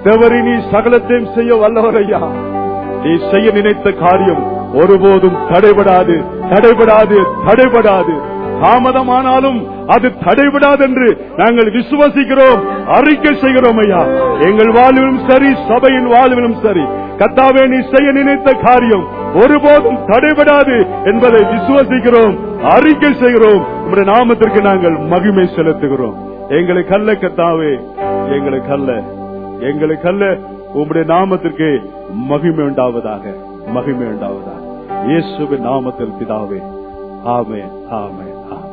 தேவரி நீ சகலத்தையும் செய்ய வல்லவர் ஐயா நீ செய்ய நினைத்த காரியம் ஒருபோதும் தடைபடாது தடைபடாது தடைபடாது தாமதமானாலும் அது தடைபடாது என்று நாங்கள் விசுவசிக்கிறோம் அறிக்கை செய்கிறோம் ஐயா எங்கள் வாழ்விலும் சரி சபையின் வாழ்விலும் சரி கத்தாவே நீ செய்ய நினைத்த காரியம் ஒருபோதும் தடைபடாது என்பதை விசுவசிக்கிறோம் அறிக்கை செய்கிறோம் உங்களுடைய நாமத்திற்கு நாங்கள் மகிமை செலுத்துகிறோம் எங்களுக்கு அல்ல கத்தாவே எங்களுக்கு அல்ல எங்களுக்கு அல்ல உம்முடைய நாமத்திற்கு மகிமை உண்டாவதாக மகிமை உண்டாவதாக இயேசுவின் நாமத்தில் பிதாவே ஆமே ஆமே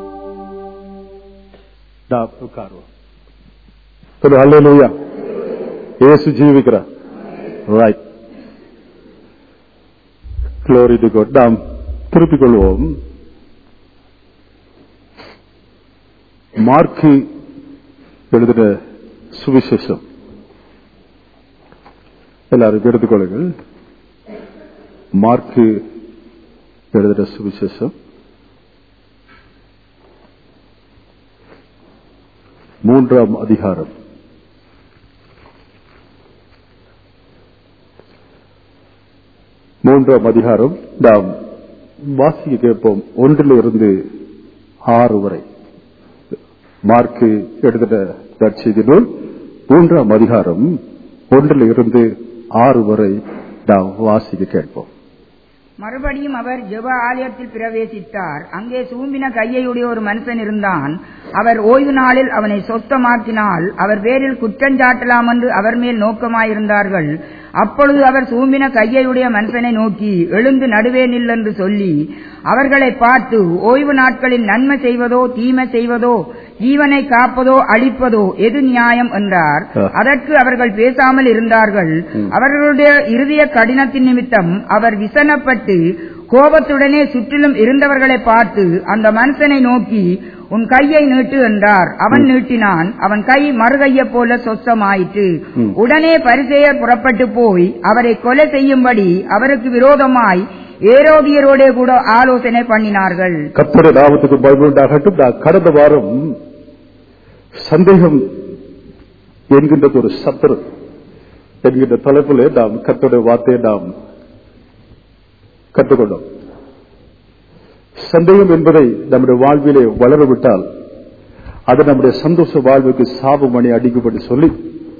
உட்காருவோம் சொல்லு அல்லேலூயா இயேசு ஜீவிக்கிறார் ரைட் க்ளோரி டு காட் நாம் திருப்பிக் கொள்வோம் மார்க்கு எழுதின சுவிசேஷம் எல்லாரும் எடுத்துக்கொள்ளுங்கள் மார்க்கு எழுதின சுவிசேஷம் மூன்றாம் அதிகாரம் மூன்றாம் அதிகாரம் நாம் வாசிக்க கேட்போம் ஒன்றில் இருந்து ஆறு வரை மார்க்கு எழுதின நற்செய்தி நூல் மூன்றாம் அதிகாரம் ஒன்றில் இருந்து ஆறு வரை நாம் வாசிக்க கேட்போம் மறுபடியும் அவர் ஜெப ஆலயத்தில் பிரவேசித்தார் அங்கே சூம்பின கையையுடைய ஒரு மனுஷன் இருந்தான் அவர் ஓய்வு நாளில் அவனை சொத்தமாக்கினால் அவர் பேரில் குற்றஞ்சாட்டலாம் என்று அவர் மேல் நோக்கமாயிருந்தார்கள் அப்பொழுது அவர் சூம்பின கையையுடைய மனுஷனை நோக்கி எழுந்து நடுவே நில் என்று சொல்லி அவர்களை பார்த்து ஓய்வு நாட்களில் நன்மை செய்வதோ தீமை செய்வதோ ஜீவனை காப்பதோ அழிப்பதோ எது நியாயம் என்றார் ஆ. அதற்கு அவர்கள் பேசாமல் இருந்தார்கள் அவர்களுடைய இருதய கடினத்தின் நிமித்தம் அவர் விசனப்பட்டு கோபத்துடனே சுற்றிலும் இருந்தவர்களை பார்த்து அந்த மனுஷனை நோக்கி உன் கையை நீட்டு என்றார் அவன் நீட்டினான் அவன் கை மறுகையைப் போல சொச்சமாயிற்று ம். உடனே பரிசேயர் புறப்பட்டு போய் அவரை கொலை செய்யும்படி அவருக்கு விரோதமாய் ஏரோதியரோடே கூட ஆலோசனை பண்ணினார்கள் கத்தட நாமத்துக்கு பயமுண்டாகட்டும் நான் கடந்த வாரம் சந்தேகம் என்கின்றது ஒரு சத்துரு என்கின்ற தலைப்பில் நாம் கத்தோட வார்த்தையை நாம் கற்றுக்கொண்டோம் சந்தேகம் என்பதை நம்முடைய வாழ்விலே வளரவிட்டால் அது நம்முடைய சந்தோஷ வாழ்வுக்கு சாபமணி அடிக்கப்பட்டு சொல்லி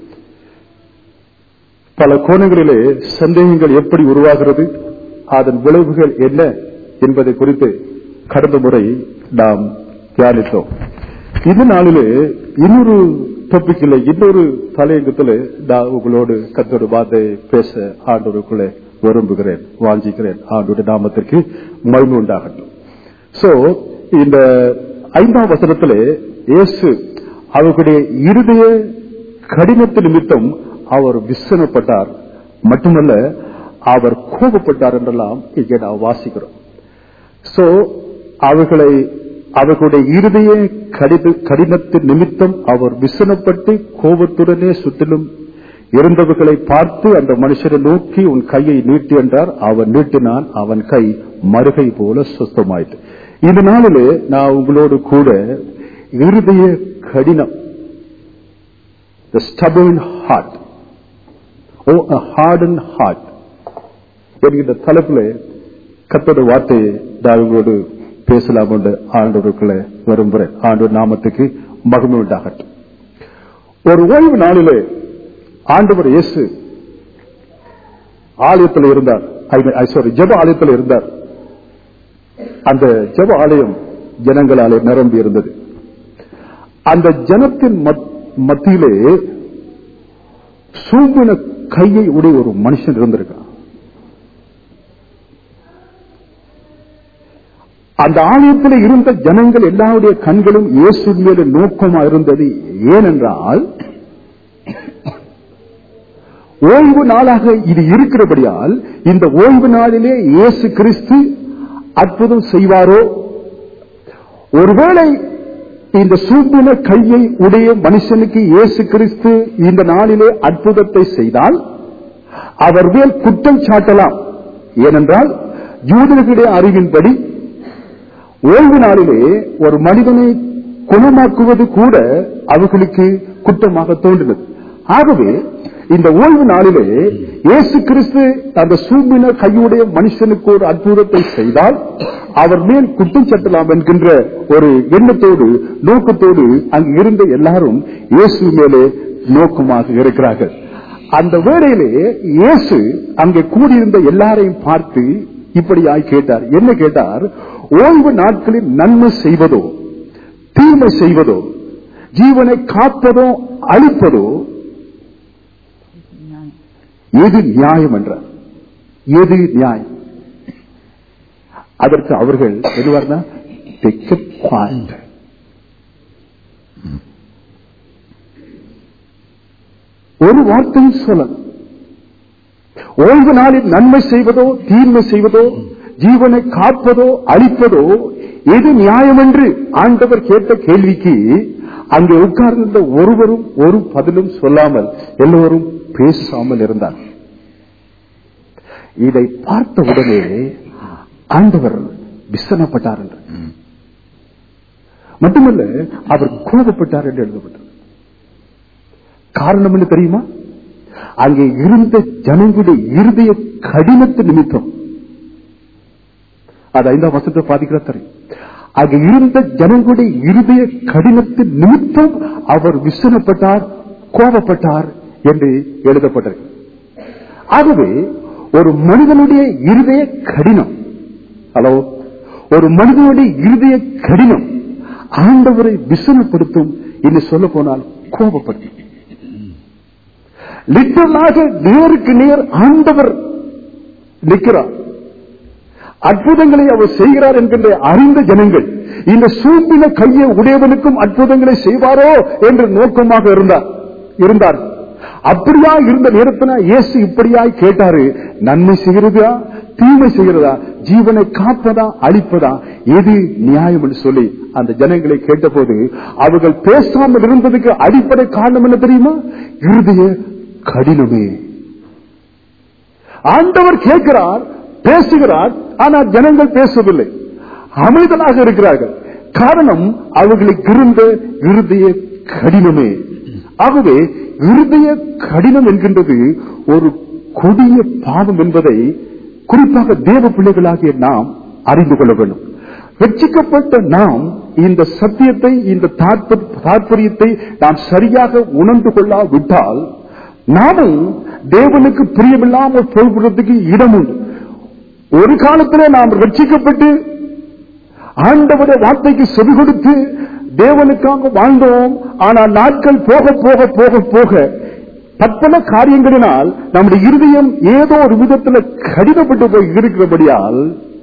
பல கோணங்களிலே சந்தேகங்கள் எப்படி உருவாகிறது அதன் விளைவுகள் என்ன என்பதை குறித்து கடந்த முறை நாம் தியானித்தோம் இந்த நாளிலே இன்னொரு டொபிக்கில் இன்னொரு தலையங்கத்தில் நான் உங்களோடு கத்தோடு வார்த்தை பேச ஆண்டோருக்குள்ளே விரும்புகிறேன் வாஞ்சிக்கிறேன் ஆண்டோட நாமத்திற்கு மகிமை உண்டாகட்டும் சோ இந்த ஐந்தாம் வசனத்திலே இயேசு அவர்களுடைய இருதய கடினத்து நிமித்தம் அவர் விசனப்பட்டார் மட்டுமல்ல அவர் கோபப்பட்டார் என்றெல்லாம் இங்கே நாம் வாசிக்கிறோம் சோ அவர்களை அவர்களுடைய இருதய கடித கடினத்தின் நிமித்தம் அவர் விசனப்பட்டு கோபத்துடனே சுற்றிலும் இருந்தவர்களை பார்த்து அந்த மனுஷரை நோக்கி உன் கையை நீட்டு என்றார் அவன் நீட்டினான் அவன் கை மருகை போல சுத்தமாயிட்டு இந்த நாளிலே நான் உங்களோடு கூட இருதய கடினம் the stubborn heart O a hardened heart என்கின்ற தலைப்பில் கத்தோட வார்த்தையை நான் உங்களோடு பேசலாம் என்று ஆண்டவருக்குள்ள விரும்புகிறேன் ஆண்டவர் நாமத்துக்கு மகிமை உண்டாகட்டும் ஒரு ஓய்வு நாளிலே ஆண்டவர் இயேசு ஆலயத்தில் இருந்தார் சாரி ஜெப ஆலயத்தில் இருந்தார் அந்த ஜெப ஆலயம் ஜனங்களாலே நிரம்பி இருந்தது அந்த ஜனத்தின் மத்- மத்தியிலே சூம்பின கையை உடைய ஒரு மனுஷன் இருந்திருக்கான் அந்த ஆலயத்தில் இருந்த ஜனங்கள் எல்லாருடைய கண்களும் இயேசு மேல நோக்கமா இருந்தது ஏனென்றால் ஓய்வு நாளாக இது இருக்கிறபடியால் இந்த ஓய்வு நாளிலே இயேசு கிறிஸ்து அற்புதம் செய்வாரோ ஒருவேளை இந்த சூம்பின கையை உடைய மனுஷனுக்கு இயேசு கிறிஸ்து இந்த நாளிலே அற்புதத்தை செய்தால் அவர் மேல் குற்றம் சாட்டலாம் ஏனென்றால் யூதர்களுடைய அறிவின்படி ஓய்வு நாளிலே ஒரு மனிதனை குணமாக்குவது கூட அவர்களுக்கு குற்றமாக தோன்றினது ஆகவே இந்த ஓய்வு நாளிலே இயேசு கிறிஸ்து அந்த சூம்பின கையுடைய மனுஷனுக்கு ஒரு அற்புதத்தை செய்தால் அவர் மேல் குற்றம் சட்டலாம் என்கின்ற ஒரு எண்ணத்தோடு நோக்கத்தோடு அங்கு இருந்த எல்லாரும் இயேசு மேலே நோக்கமாக இருக்கிறார்கள் அந்த வேளையிலே இயேசு அங்கே கூடியிருந்த எல்லாரையும் பார்த்து இப்படியாய் கேட்டார் என்ன கேட்டார் ஓய்வு நாட்களில் நன்மை செய்வதோ தீமை செய்வதோ ஜீவனை காப்பதோ அழிப்பதோ எது நியாயம் என்றார் எது நியாயம் அதற்கு அவர்கள் எதுவார்னா தெக்க பாயிண்ட் ஒரு வார்த்தையும் சொல்லலாம் ஓய்வு நாளில் நன்மை செய்வதோ தீன்மை செய்வதோ ஜீவனை காப்பதோ அழிப்பதோ எது நியாயம் என்று ஆண்டவர் கேட்ட கேள்விக்கு அங்கே உட்கார்ந்திருந்த ஒருவரும் ஒரு பதிலும் சொல்லாமல் எல்லோரும் பேசாமல் இருந்தார் இதை பார்த்த உடனே ஆண்டவர் விசனப்பட்டார் என்று மட்டுமல்ல அவர் கோபப்பட்டார் என்று எழுதப்பட்டது காரணம் என்ன தெரியுமா அங்கே இருந்த ஜனங்களுடைய இருதய கடினத்து நிமித்தம் அது ஐந்தாம் வசத்தை பாதிக்கிற தெரியும் அங்கே இருந்த ஜனங்களுடைய இருதய கடினத்து நிமித்தம் அவர் விசனப்பட்டார் கோபப்பட்டார் என்று எழுதப்பட்டது ஆகவே ஒரு மனிதனுடைய இருதய கடினம் ஹலோ ஒரு மனிதனுடைய இருதய கடினம் ஆண்டவரை விசனப்படுத்தும் என்று சொல்ல போனால் கோபப்படுத்தும் லிட்டரலாக நேருக்கு நேர் ஆண்டவர் நிற்கிறார் அற்புதங்களை அவர் செய்கிறார் என்கின்ற அறிந்த ஜனங்கள் இந்த சூப்பின கையை உடையவனுக்கும் அற்புதங்களை செய்வாரோ என்று நோக்கமாக இருந்தார் இருந்தார் அப்படியா இருந்த நேரத்தின இயேசு இப்படியாய் கேட்டாரு நன்மை செய்கிறதா தீமை செய்கிறதா ஜீவனை காப்பதா அழிப்பதா எது நியாயம் என்று சொல்லி அந்த ஜனங்களை கேட்டபோது அவர்கள் பேசாமல் இருந்ததுக்கு அடிப்படை காரணம் என்ன தெரியுமா இருதய கடினமே ஆண்டவர் கேட்கிறார் பேசுகிறார் ஆனால் ஜனங்கள் பேசவில்லை அமைதலாக இருக்கிறார்கள் காரணம் அவர்களுக்கு இருந்த இருதய கடினமே ஆகவே இருதய கடினம் என்கின்றது ஒரு கொடிய பாவம் என்பதை குறிப்பாக தேவ பிள்ளைகளாகிய நாம் அறிந்து கொள்ள வேண்டும் ரட்சிக்கப்பட்ட நாம் இந்த சத்தியத்தை இந்த தாற்ப- தாற்பயத்தை நாம் சரியாக உணர்ந்து கொள்ளாவிட்டால் நாமும் தேவனுக்கு பிரியமில்லாமல் போய்விடுறதுக்கு இடம் உண்டு ஒரு காலத்திலே நாம் ரட்சிக்கப்பட்டு ஆண்டவருடைய வார்த்தைக்கு செவி கொடுத்து தேவனுக்காக வாழ்ந்தோம் ஆனால் நாட்கள் போக போக போக போக பற்பல காரியங்களினால் நம்முடைய இருதயம் ஏதோ ஒரு விதத்தில் கடினப்பட்டு போய் இருக்கிறபடியால்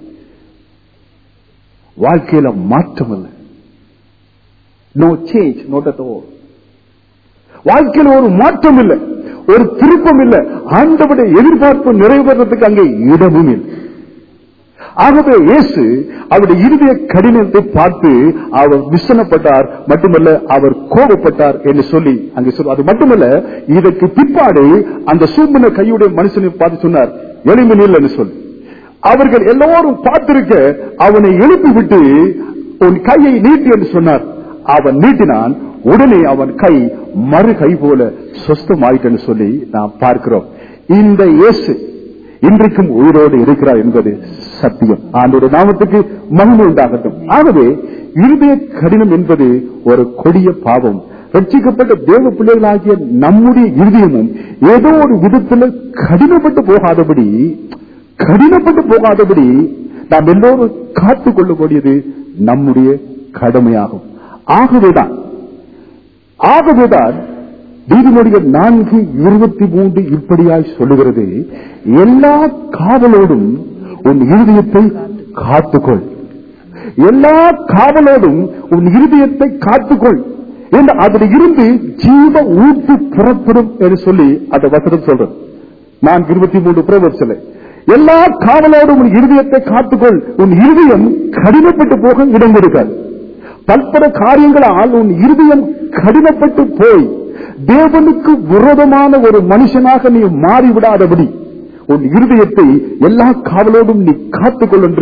வாழ்க்கையில மாற்றம் இல்லை no change not at all வாழ்க்கையில் ஒரு மாற்றம் இல்லை ஒரு திருப்பம் இல்லை ஆண்டவருடைய எதிர்பார்ப்பு நிறைவேறதுக்கு அங்கே இடமும் இல்லை ஆகவே இயேசு அவருடைய இருதய கடினத்தை பார்த்து அவர் விசனப்பட்டார் மட்டுமல்ல அவர் கோபப்பட்டார் என்று சொல்லி அங்கே சொல் அது மட்டுமல்ல இதற்கு பிற்பாடு அந்த சூம்பின கையுடைய மனுஷனை பார்த்து சொன்னார் எளிமை நில் என்று சொல்லி அவர்கள் எல்லோரும் பார்த்திருக்க அவனை எழுப்பி விட்டு உன் கையை நீட்டு என்று சொன்னார் அவன் நீட்டினான் உடனே அவன் கை மறு கை போல சொஸ்தமாயிட்டு சொல்லி நாம் பார்க்கிறோம் இந்த இயேசு இன்றைக்கும் உயிரோடு இருக்கிறார் என்பது சத்தியம் ஆண்டோட நாமத்துக்கு மகிமை உண்டாகட்டும் ஆகவே இருதய கடினம் என்பது ஒரு கொடிய பாவம் ரட்சிக்கப்பட்ட தேவ பிள்ளைகளாகிய நம்முடைய இருதயமும் ஏதோ ஒரு விதத்தில் கடினப்பட்டு போகாதபடி கடினப்பட்டு போகாதபடி நாம் எல்லோரும் காத்துக் கொள்ளக்கூடியது நம்முடைய கடமையாகும் ஆகவேதான் ஆகவேதான் நீதிமொழிகள் நான்கு இருபத்தி மூன்று இப்படியாய் சொல்லுகிறது எல்லா காவலோடும் உன் இருதயத்தை காத்துக்கொள் எல்லா காவலோடும் உன் இருதயத்தை காத்துக்கொள் என்று அதில் இருந்து ஜீவ ஊட்டு புறப்படும் என்று சொல்லி அந்த வசனம் சொல்றது நான் இருபத்தி மூன்று பிரவர்ச்சலை எல்லா காவலோடும் உன் இருதயத்தை காத்துக்கொள் உன் இருதயம் கடினப்பட்டு போக இடம் கொடுக்காது பல்பல காரியங்களால் உன் இருதயம் கடினப்பட்டு போய் தேவனுக்கு விரோதமான ஒரு மனுஷனாக நீ மாறிவிடாதபடி உன் இருதயத்தை எல்லா காவலோடும் நீ காத்துக்கொள் என்று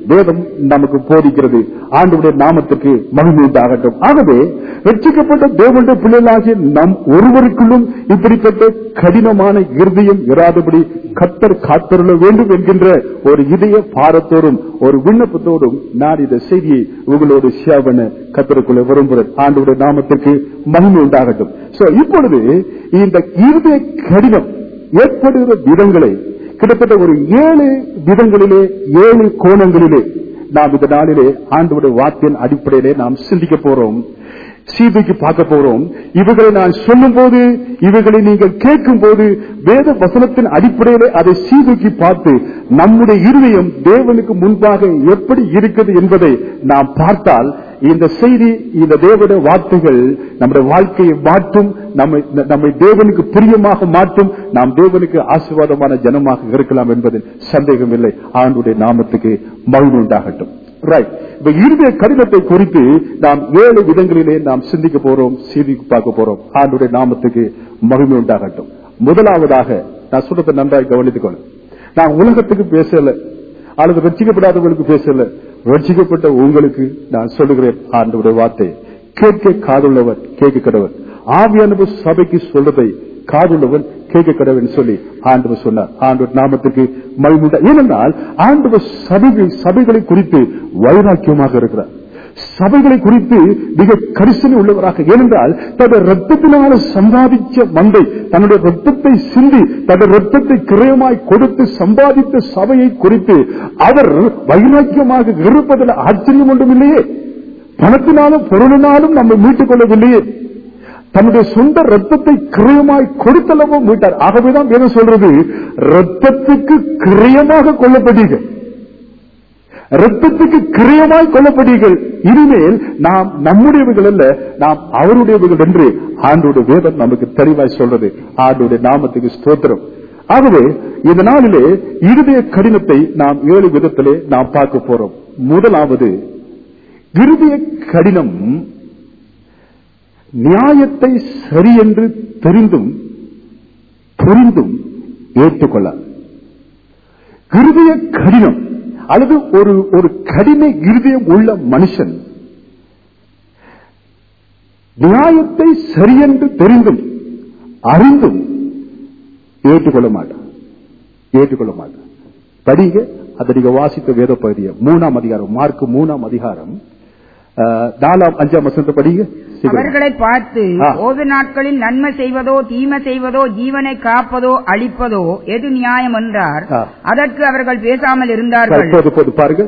வேதம் நமக்கு போதிக்கிறது ஆண்டுடைய நாமத்துக்கு மகிமை உண்டாகட்டும் ஆகவே ரட்சிக்கப்பட்ட தேவனுடைய பிள்ளைகளாகிய நம் ஒருவருக்குள்ளும் இப்படிப்பட்ட கடினமான இருதயம் இராதபடி கத்தர் காத்தருள வேண்டும் என்கின்ற ஒரு இதய பாரத்தோடும் ஒரு விண்ணப்பத்தோடும் நான் இந்த செய்தியை உங்களோடு ஷேர் பண்ண கத்தருக்குள்ள விரும்புகிறேன் ஆண்டுடைய நாமத்துக்கு மகிமை உண்டாகட்டும் சோ இப்பொழுது இந்த இருதய கடினம் ஏற்படுகிற விதங்களை கிட்டத்தட்ட ஒரு ஏழு விதங்களிலே ஏழு கோணங்களிலே நாம் இந்த நாளிலே ஆண்டோட வார்த்தையின் அடிப்படையிலே நாம் சிந்திக்க போறோம் சீதைக்கு பார்க்க போறோம் இவைகளை நான் சொல்லும் போது இவைகளை நீங்கள் கேட்கும் போது வேத வசனத்தின் அடிப்படையிலே அதை சீதைக்கு பார்த்து நம்முடைய இருதயம் தேவனுக்கு முன்பாக எப்படி இருக்குது என்பதை நாம் பார்த்தால் இந்த செய்தி இந்த தேவனுடைய வார்த்தைகள் நம்முடைய வாழ்க்கையை மாற்றும் நம்மை நம்மை தேவனுக்கு பிரியமாக மாற்றும் நாம் தேவனுக்கு ஆசீர்வாதமான ஜனமாக இருக்கலாம் என்பதில் சந்தேகம் இல்லை ஆண்டுடைய நாமத்துக்கு மகிழ்வு உண்டாகட்டும் ரைட் இப்ப இருதய கடிதத்தை குறித்து நாம் ஏழு விதங்களிலே நாம் சிந்திக்க போறோம் செய்திக்கு பார்க்க போறோம் ஆண்டுடைய நாமத்துக்கு மகிமை உண்டாகட்டும் முதலாவதாக நான் சொல்றதை நன்றாக கவனித்துக்கணும் நான் உலகத்துக்கு பேசல அல்லது ரட்சிக்கப்படாதவர்களுக்கு பேசல ரட்சிக்கப்பட்ட உங்களுக்கு நான் சொல்லுகிறேன் ஆண்டவுடைய வார்த்தை கேட்க காதுள்ளவர் கேட்க கடவர் ஆவியானவர் சபைக்கு சொல்றதை காதுள்ளவன் கேட்க கடவன் சொல்லி ஆண்டவர் சொன்னார் ஆண்டவர் நாமத்துக்கு மகிழ்வுண்டா ஏனென்றால் ஆண்டவர் சபைகள் சபைகளை குறித்து வைராக்கியமாக இருக்கிறார் சபைகளை குறித்து மிக கரிசனை உள்ளவராக ஏனென்றால் தன்னுடைய ரத்தத்தினால சம்பாதிச்ச மந்தை தன்னுடைய ரத்தத்தை சிந்தி தன்னுடைய ரத்தத்தை கிரயமாய் கொடுத்து சம்பாதித்த சபையை குறித்து அவர் வைராக்கியமாக இருப்பதில் ஆச்சரியம் ஒன்றும் இல்லையே பணத்தினாலும் பொருளினாலும் நம்மை மீட்டுக் கொள்ளவில்லையே தன்னுடைய சொந்த ரத்தத்தை கிரயமாய் கொடுத்தளவும் மீட்டார் ஆகவேதான் வேதம் சொல்றது ரத்தத்துக்கு கிரயமாக கொல்லப்பட்டீர்கள் ரத்தத்துக்கு கிரயமாய் கொல்லப்பட்டீர்கள் இனிமேல் நாம் நம்முடையவர்கள் அல்ல நாம் அவருடையவர்கள் என்று ஆண்டோட வேதம் நமக்கு தெளிவாய் சொல்றது ஆண்டோட நாமத்துக்கு ஸ்தோத்திரம் ஆகவே இந்த நாளிலே இருதய கடினத்தை நாம் ஏழு விதத்திலே நாம் பார்க்க போறோம் முதலாவது இருதய கடினம் நியாயத்தை சரியென்று தெரிந்தும் புரிந்தும் ஏற்றுக்கொள்ள இருதய கடினம் அல்லது ஒரு ஒரு கடின இருதயம் உள்ள மனுஷன் நியாயத்தை சரியென்று தெரிந்தும் அறிந்தும் ஏற்றுக்கொள்ள மாட்டான் ஏற்றுக்கொள்ள மாட்டான் படிங்க அதை நீங்க வாசித்த வேத பகுதியை மூணாம் அதிகாரம் மார்க் மூணாம் அதிகாரம் அஹ், நாலாம் அஞ்சாம் வசனத்தை படிங்க சீக்கிரம். அவர்களை பார்த்து ஆ. ஓது நாட்களில் நன்மை செய்வதோ தீமை செய்வதோ ஜீவனை காப்பதோ அழிப்பதோ எது நியாயம் என்றார் ஆ. அதற்கு அவர்கள் பேசாமல் இருந்தார்கள் போது போது பாருங்க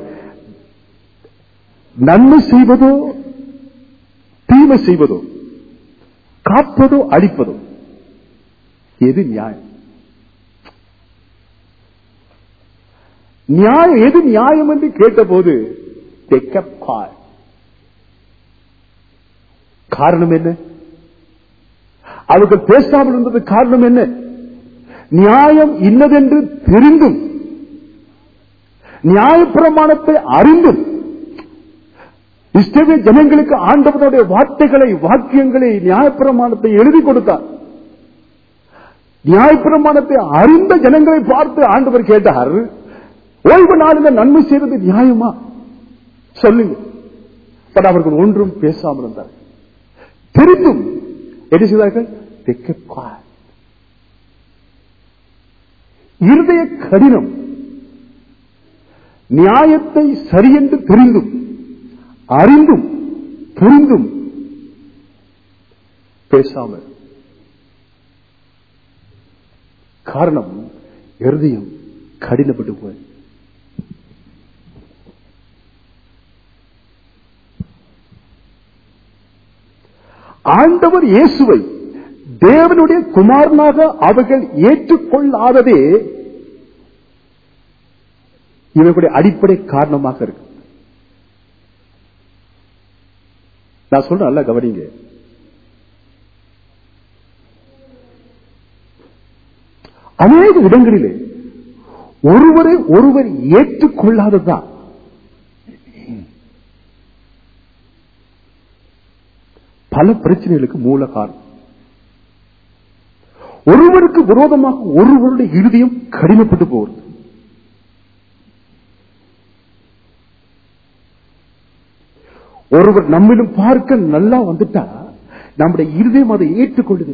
நன்மை செய்வதோ தீமை செய்வதோ காப்பதோ அழிப்பதோ எது நியாயம் நியாயம் எது நியாயம் என்று கேட்டபோது they kept quiet. காரணம் என்ன அவர்கள் பேசாமல் இருந்தது காரணம் என்ன நியாயம் இன்னதென்று தெரிந்தும் நியாயப்பிரமாணத்தை அறிந்தும் இஸ்ரவேல் ஜனங்களுக்கு ஆண்டவனுடைய வார்த்தைகளை வாக்கியங்களை நியாயப்பிரமாணத்தை எழுதி கொடுத்தார் நியாயப்பிரமாணத்தை அறிந்த ஜனங்களை பார்த்து ஆண்டவர் கேட்டார் ஓய்வு நாளில் நன்மை செய்வது நியாயமா சொல்லுங்க பட் அவர்கள் ஒன்றும் பேசாமல் இருந்தார்கள் தெரிந்தும் என்ன செய்தார்கள் They kept quiet. இருதய கடினம் நியாயத்தை சரியென்று தெரிந்தும் அறிந்தும் புரிந்தும் பேசாமல் காரணம் இருதயம் கடினப்பட்டு போய் ஆண்டவர் இயேசுவை தேவனுடைய குமாரனாக அவர்கள் ஏற்றுக்கொள்ளாததே இவர்களுடைய அடிப்படை காரணமாக இருக்கு நான் சொல்றேன் நல்லா கவனிங்க அநேக இடங்களிலே ஒருவரை ஒருவர் ஏற்றுக்கொள்ளாததுதான் பல பிரச்சனைகளுக்கு மூல காரணம் ஒருவருக்கு விரோதமாக ஒருவருடைய இருதயம் கடினப்பட்டு போகிறது ஒருவர் நம்மிலும் பார்க்க நல்லா வந்துட்டா நம்முடைய இருதயம் அதை ஏற்றுக்கொள்ளுது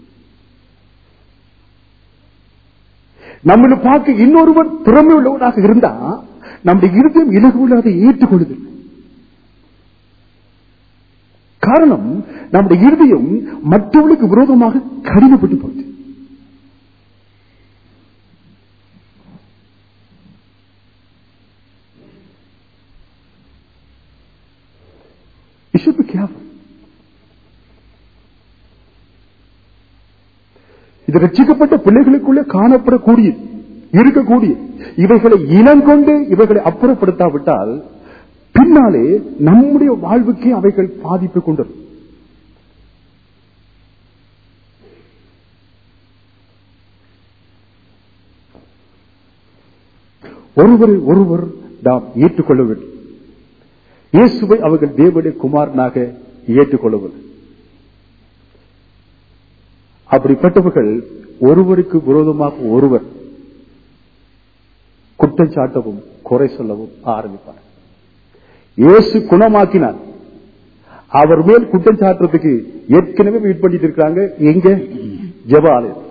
நம்மிலும் பார்க்க இன்னொருவர் திறமை உள்ளவனாக இருந்தா நம்முடைய இருதயம் இலகுவில் அதை ஏற்றுக்கொள்ளுது காரணம் நம்முடைய இருதயம் மற்றவர்களுக்கு விரோதமாக கடினப்பட்டு போச்சு You should be careful. இது ரட்சிக்கப்பட்ட பிள்ளைகளுக்குள்ளே காணப்படக்கூடிய இருக்கக்கூடிய இவைகளை இனங்கொண்டு இவைகளை அப்புறப்படுத்தாவிட்டால் பின்னாலே நம்முடைய வாழ்வுக்கே அவைகள் பாதிப்பு கொண்டது ஒருவரை ஒருவர் நாம் ஏற்றுக்கொள்ள வேண்டும் இயேசுவை அவர்கள் தேவனுடைய குமாரனாக ஏற்றுக்கொள்ளவில்லை அப்படிப்பட்டவர்கள் ஒருவருக்கு விரோதமாக ஒருவர் குற்றம் சாட்டவும் குறை சொல்லவும் ஆரம்பிப்பார் இயேசு குணமாக்கினார் அவர் மேல் குற்றம் சாட்டுறதுக்கு ஏற்கனவே வெயிட் பண்ணிட்டு இருக்காங்க எங்க ஜெப ஆலயம்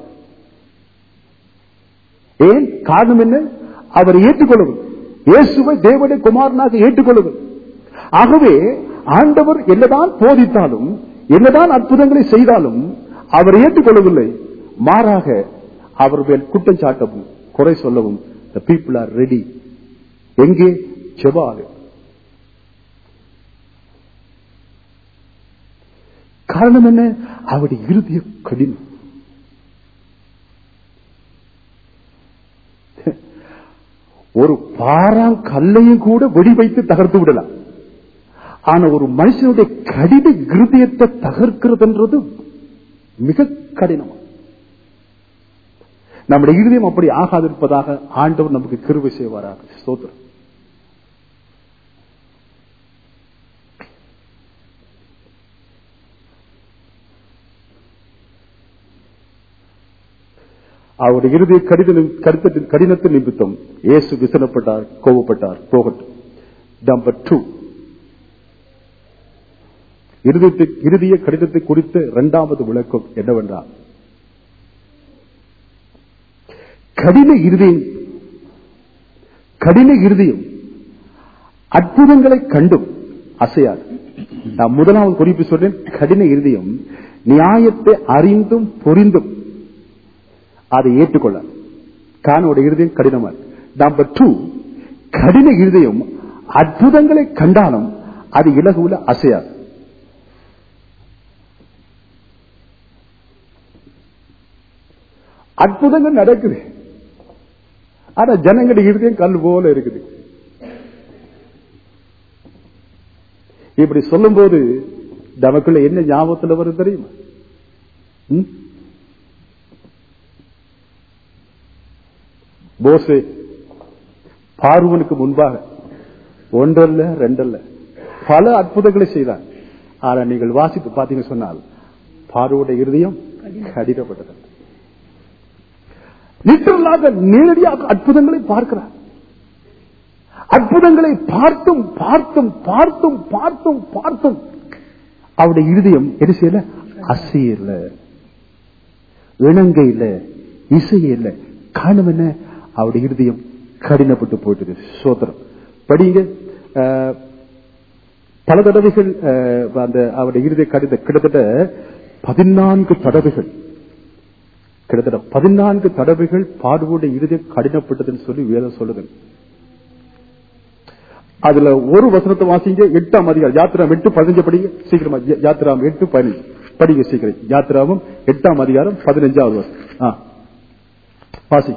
ஏன் காரணம் என்ன அவர் ஏற்றுக்கொள்ளவும் இயேசுவை தேவனுடைய குமாரனாக ஏற்றுக்கொள்ளவும் ஆகவே ஆண்டவர் என்னதான் போதித்தாலும் என்னதான் அற்புதங்களை செய்தாலும் அவர் ஏற்றுக்கொள்ளவில்லை மாறாக அவர் மேல் குற்றம் சாட்டவும் குறை சொல்லவும் the people are ready எங்கே ஜெபாலு காரணம் என்ன அவருடைய இறுதிய கடினம் ஒரு பாறாங்கல்லையும் கூட வெடி வைத்து தகர்த்து விடலாம் ஆனா ஒரு மனுஷனுடைய கடித இருதயத்தை தகர்க்கிறதுன்றது மிக கடினம் நம்முடைய இருதயம் அப்படி ஆகாதிருப்பதாக ஆண்டவர் நமக்கு கிருபை செய்வாராக ஸ்தோத்திரம் அவருடைய இறுதி கடித கடிதத்தின் கடினத்தின் நிமித்தம் இயேசு விசனப்பட்டார் கோபப்பட்டார் போகட்டும் நம்பர் டூ இறுதியத்தை இறுதிய கடிதத்தை குறித்த இரண்டாவது விளக்கம் என்னவென்றால் கடின இருதயம் கடின இருதயம் அற்புதங்களை கண்டும் அசையாது நான் முதலாவது குறிப்பு சொல்றேன் கடின இருதயம் நியாயத்தை அறிந்தும் புரிந்தும் அதை ஏற்றுக்கொள்ள கானோட இருதயம் கடினமா நம்பர் டூ கடின இருதயம் அற்புதங்களை கண்டாலும் அது இலகுல அசையாது அற்புதங்கள் நடக்குது ஆனா ஜனங்களுடைய இருதயம் கல் போல இருக்குது இப்படி சொல்லும் போது நமக்குள்ள என்ன ஞாபகத்துல வரும் தெரியுமா ம்? போசே பார்வனுக்கு முன்பாக ஒன்றல்ல ரெண்டல்ல பல அற்புதங்களை செய்தார் ஆனா நீங்கள் வாசித்து பார்த்தீங்க சொன்னால் பார்வோட இருதயம் கடினப்பட்டது லிட்டரலாக நேரடியாக அற்புதங்களை பார்க்கிறார் அற்புதங்களை பார்த்தும் பார்த்தும் பார்த்தும் பார்த்தும் பார்த்தும் அவருடைய இருதயம் என்ன செய்யல அசையல இணங்க இல்ல இசை இல்ல காரணம் என்ன அவருடைய இருதயம் கடினப்பட்டு போயிட்டு சோதரம் படிங்க அஹ், பல தடவைகள் அஹ், அந்த அவருடைய இருதய கடித கிட்டத்தட்ட பதினான்கு தடவைகள் கிட்டத்தட்ட பதினான்கு தடவைகள் பாடுவோட இருதயம் கடினப்பட்டதுன்னு சொல்லி வேதம் சொல்லுது அதுல ஒரு வசனத்தை வாசிங்க எட்டாம் அதிகாரம் யாத்திராம் எட்டு பதினஞ்சு படிங்க சீக்கிரமா யா- யாத்திராம் எட்டு பதினஞ்சு படிங்க சீக்கிரம் யாத்திராவும் எட்டாம் அதிகாரம் பதினஞ்சாவது வருஷம் ஆ வாசி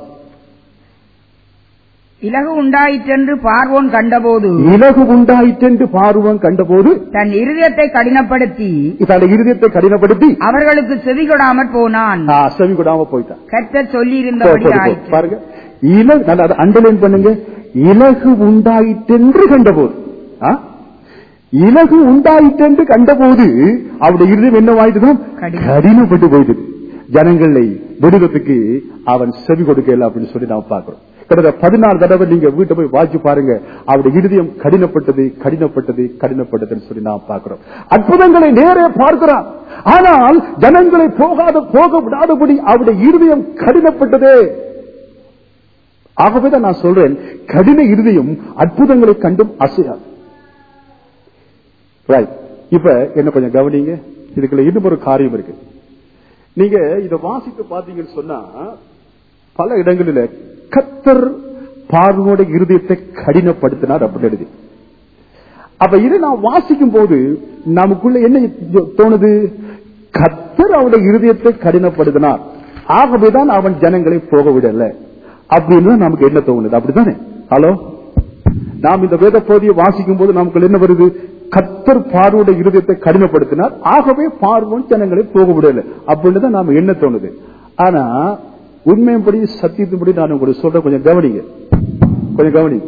இலகு உண்டாயிற்றென்று பார்வோன் கண்டபோது இலகு உண்டாயிற்றென்று பார்வன் கண்டபோது தன் இருதயத்தை கடினப்படுத்தி தன்னுடைய இருதயத்தை கடினப்படுத்தி அவர்களுக்கு செவி கொடாமற் போனான் ஆ, செவி கொடாம போயிட்டான் கர்த்தர் போ- சொல்லியிருந்தபடி போ- போ- ஆயிற்று பாருங்க இலகு நல்லா அதை அண்டர்லைன் பண்ணுங்க இலகு உண்டாயிற்றென்று கண்டபோது ஆ? இலகு உண்டாயிற்றென்று கண்டபோது அவருடைய இருதயம் என்னவாயிட்டுதான் கடினம். கடினப்பட்டு போயிடுது ஜனங்களை விடுதத்துக்கு அவன் செவி கொடுக்கல அப்படின்னு சொல்லி நாம் பார்க்கிறோம் கிட்டத்தட்ட பதினாறு தடவை நீங்க வீட்டை போய் வாசி பாருங்க அவருடைய இருதயம் கடினப்பட்டது கடினப்பட்டது கடினப்பட்டதுன்னு சொல்லி நாம் பார்க்கிறோம் அற்புதங்களை நேரே பார்க்கிறான் ஆனால் ஜனங்களை போகாத போக விடாதபடி அவருடைய இருதயம் கடினப்பட்டதே ஆகவேதான் நான் சொல்றேன் கடின இருதயம் அற்புதங்களை கண்டும் அசையாது Right. இப்ப என்ன கொஞ்சம் கவனிங்க இதுக்குள்ள இன்னும் ஒரு காரியம் இருக்கு நீங்க இத வாசித்து பாத்தீங்கன்னு சொன்னா பல இடங்களில கத்தர் பார்வோட இருதயத்தை கடினப்படுத்தினார் அப்படின்னு எழுதி அப்ப இதை நான் வாசிக்கும் போது நமக்குள்ள என்ன தோணுது கத்தர் அவருடைய இருதயத்தை கடினப்படுத்தினார் ஆகவேதான் அவன் ஜனங்களை போக விடல அப்படின்னு தான் நமக்கு என்ன தோணுது அப்படித்தானே ஹலோ நாம் இந்த வேத பகுதியை வாசிக்கும் போது நமக்கு என்ன வருது கத்தர் பார்வோட இருதயத்தை கடினப்படுத்தினார் ஆகவே பார்வோன் ஜனங்களை போக விடல அப்படின்னு தான் நாம என்ன தோணுது ஆனா உண்மையின்படி சத்தியத்தின்படி நான் உங்களுக்கு சொல்றேன் கொஞ்சம் கவனிங்க கொஞ்சம் கவனிங்க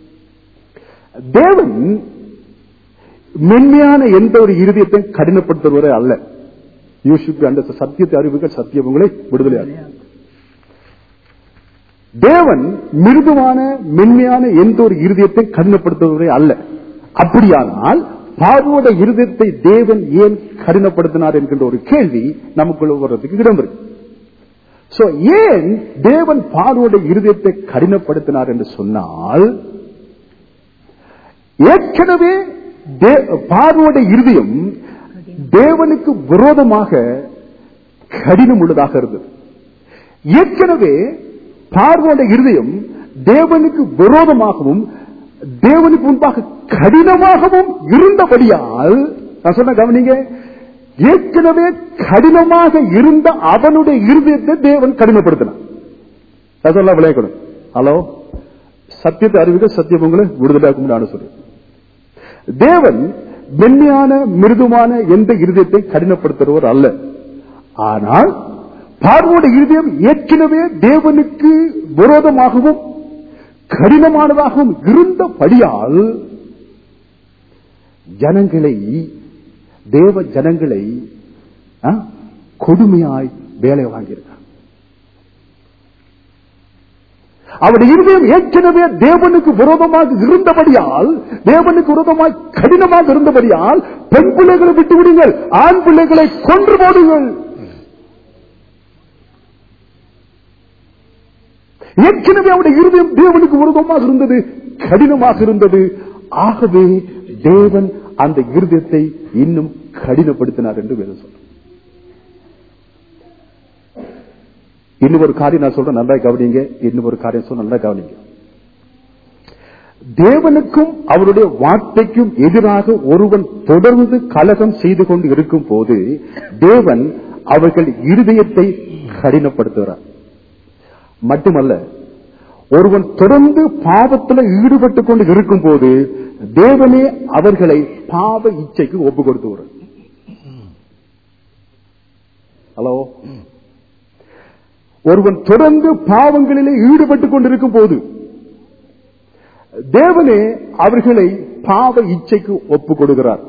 தேவன் மென்மையான எந்த ஒரு இருதயத்தை கடினப்படுத்துவரே அல்ல யூசுக்கு அந்த சத்தியத்தை அறிவுகள் சத்தியம் உங்களை விடுதலையாகும் தேவன் மிருதுவான மென்மையான எந்த ஒரு இருதயத்தை கடினப்படுத்துவதே அல்ல அப்படியானால் பார்வோட இருதயத்தை தேவன் ஏன் கடினப்படுத்தினார் என்கின்ற ஒரு கேள்வி நமக்குள்ள வர்றதுக்கு இடம் இருக்கு சோ ஏன் தேவன் பார்வோட இருதயத்தை கடினப்படுத்தினார் என்று சொன்னால் ஏற்கனவே பார்வோட இருதயம் தேவனுக்கு விரோதமாக கடினம் உள்ளதாக இருந்தது ஏற்கனவே பார்வோட இருதயம் தேவனுக்கு விரோதமாகவும் தேவனுக்கு முன்பாக கடினமாகவும் இருந்தபடியால் நான் சொன்ன கவனிங்க ஏற்கனவே கடினமாக இருந்த அவனுடைய இருதயத்தை தேவன் கடினப்படுத்தினான் நான் சொல்ல விளையாடணும் ஹலோ சத்தியத்தை அறிவிக்க சத்தியம் உங்களை விடுதலாக்கும் நான் சொல்றேன் தேவன் மென்மையான மிருதுவான எந்த இருதயத்தை கடினப்படுத்துறவர் அல்ல ஆனால் பார்வோட இருதயம் ஏற்கனவே தேவனுக்கு விரோதமாகவும் கடினமானதாகவும் இருந்தபடியால் ஜனங்களை தேவ ஜனங்களை ஆ, கொடுமையாய் வேலை வாங்கியிருக்கார் அவருடைய இருதயம் ஏற்கனவே தேவனுக்கு விரோதமாக இருந்தபடியால் தேவனுக்கு விரோதமாய் கடினமாக இருந்தபடியால் பெண் பிள்ளைகளை விட்டு விடுங்கள் ஆண் பிள்ளைகளை கொன்று போடுங்கள் ஏற்கனவே அவருடைய இருதயம் தேவனுக்கு விரோதமாக இருந்தது கடினமாக இருந்தது ஆகவே தேவன் அந்த இருதயத்தை இன்னும் கடினப்படுத்தினார் என்று வேதம் சொல்ற இன்னும் ஒரு காரியம் நான் சொல்றேன் நல்லா கவனிங்க இன்னும் ஒரு காரியம் சொல்ல நல்லா கவனிங்க தேவனுக்கும் அவருடைய வார்த்தைக்கும் எதிராக ஒருவன் தொடர்ந்து கலகம் செய்து கொண்டு இருக்கும் போது தேவன் அவர்கள் இருதயத்தை கடினப்படுத்துகிறார் மட்டுமல்ல ஒருவன் தொடர்ந்து பாவத்தில் ஈடுபட்டுக் கொண்டு இருக்கும் போது தேவனே அவர்களை பாவ இச்சைக்கு ஒப்பு கொடுத்து ஹலோ ஒருவன் தொடர்ந்து பாவங்களிலே ஈடுபட்டுக் கொண்டிருக்கும் போது தேவனே அவர்களை பாவ இச்சைக்கு ஒப்பு கொடுக்கிறார்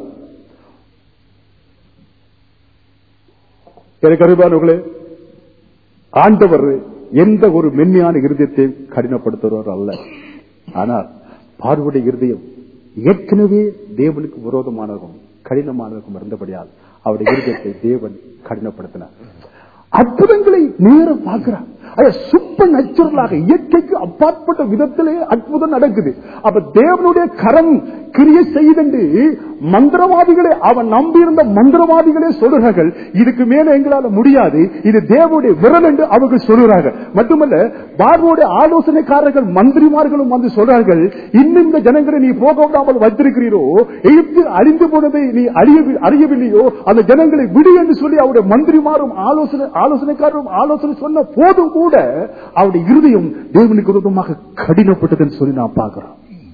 எனக்கு அறிவானவர்களே ஆண்டவர் எந்த ஒரு மென்மையான இருதயத்தையும் கடினப்படுத்துகிறவர் அல்ல ஆனால் பார்வடைய இருதயம் ஏற்கனவே தேவனுக்கு விரோதமானதும் கடினமானதும் இருந்தபடியால் அவருடைய இருதயத்தை தேவன் கடினப்படுத்தினார் அற்புதங்களை நேர பார்க்கிறார் சூப்பர் நேச்சுரலாக இயற்கைக்கு அப்பாற்பட்ட விதத்திலே அற்புதம் நடக்குது அப்ப தேவனுடைய கரம் கிரிய செய்தென்று மந்திரவாதிகளை அவன் நம்பியிருந்த மந்திரவாதிகளே சொல்லுகிறார்கள் இதுக்கு மேல எங்களால முடியாது இது தேவனுடைய விரல் என்று அவர்கள் சொல்லுகிறார்கள் மட்டுமல்ல பார்வோடைய ஆலோசனைக்காரர்கள் மந்திரிமார்களும் வந்து சொல்றார்கள் இன்னும் இந்த ஜனங்களை நீ போக விடாமல் வைத்திருக்கிறீரோ எகிப்து அழிந்து போனதை நீ அறிய அறியவில்லையோ அந்த ஜனங்களை விடு என்று சொல்லி அவருடைய மந்திரிமாரும் ஆலோசனை ஆலோசனைக்காரரும் ஆலோசனை சொன்ன போதும் கூட அவருடைய இருதயம் தேவனுக்கு விரோதமாக கடினப்பட்டதுன்னு சொல்லி நான் பார்க்கிறோம்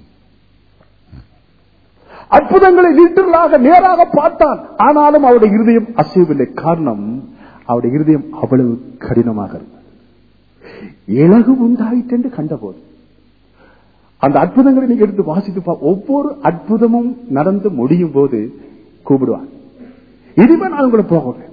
அற்புதங்களை லிட்டரலாக நேராக பார்த்தான் ஆனாலும் அவருடைய இருதயம் அசையவில்லை காரணம் அவருடைய இருதயம் அவ்வளவு கடினமாக இருந்தது இலகு உண்டாயிட்டு கண்டபோது அந்த அற்புதங்களை நீங்க எடுத்து வாசித்து பா ஒவ்வொரு அற்புதமும் நடந்து முடியும் போது கூப்பிடுவான் இனிமே நான் உங்களை போகிறேன்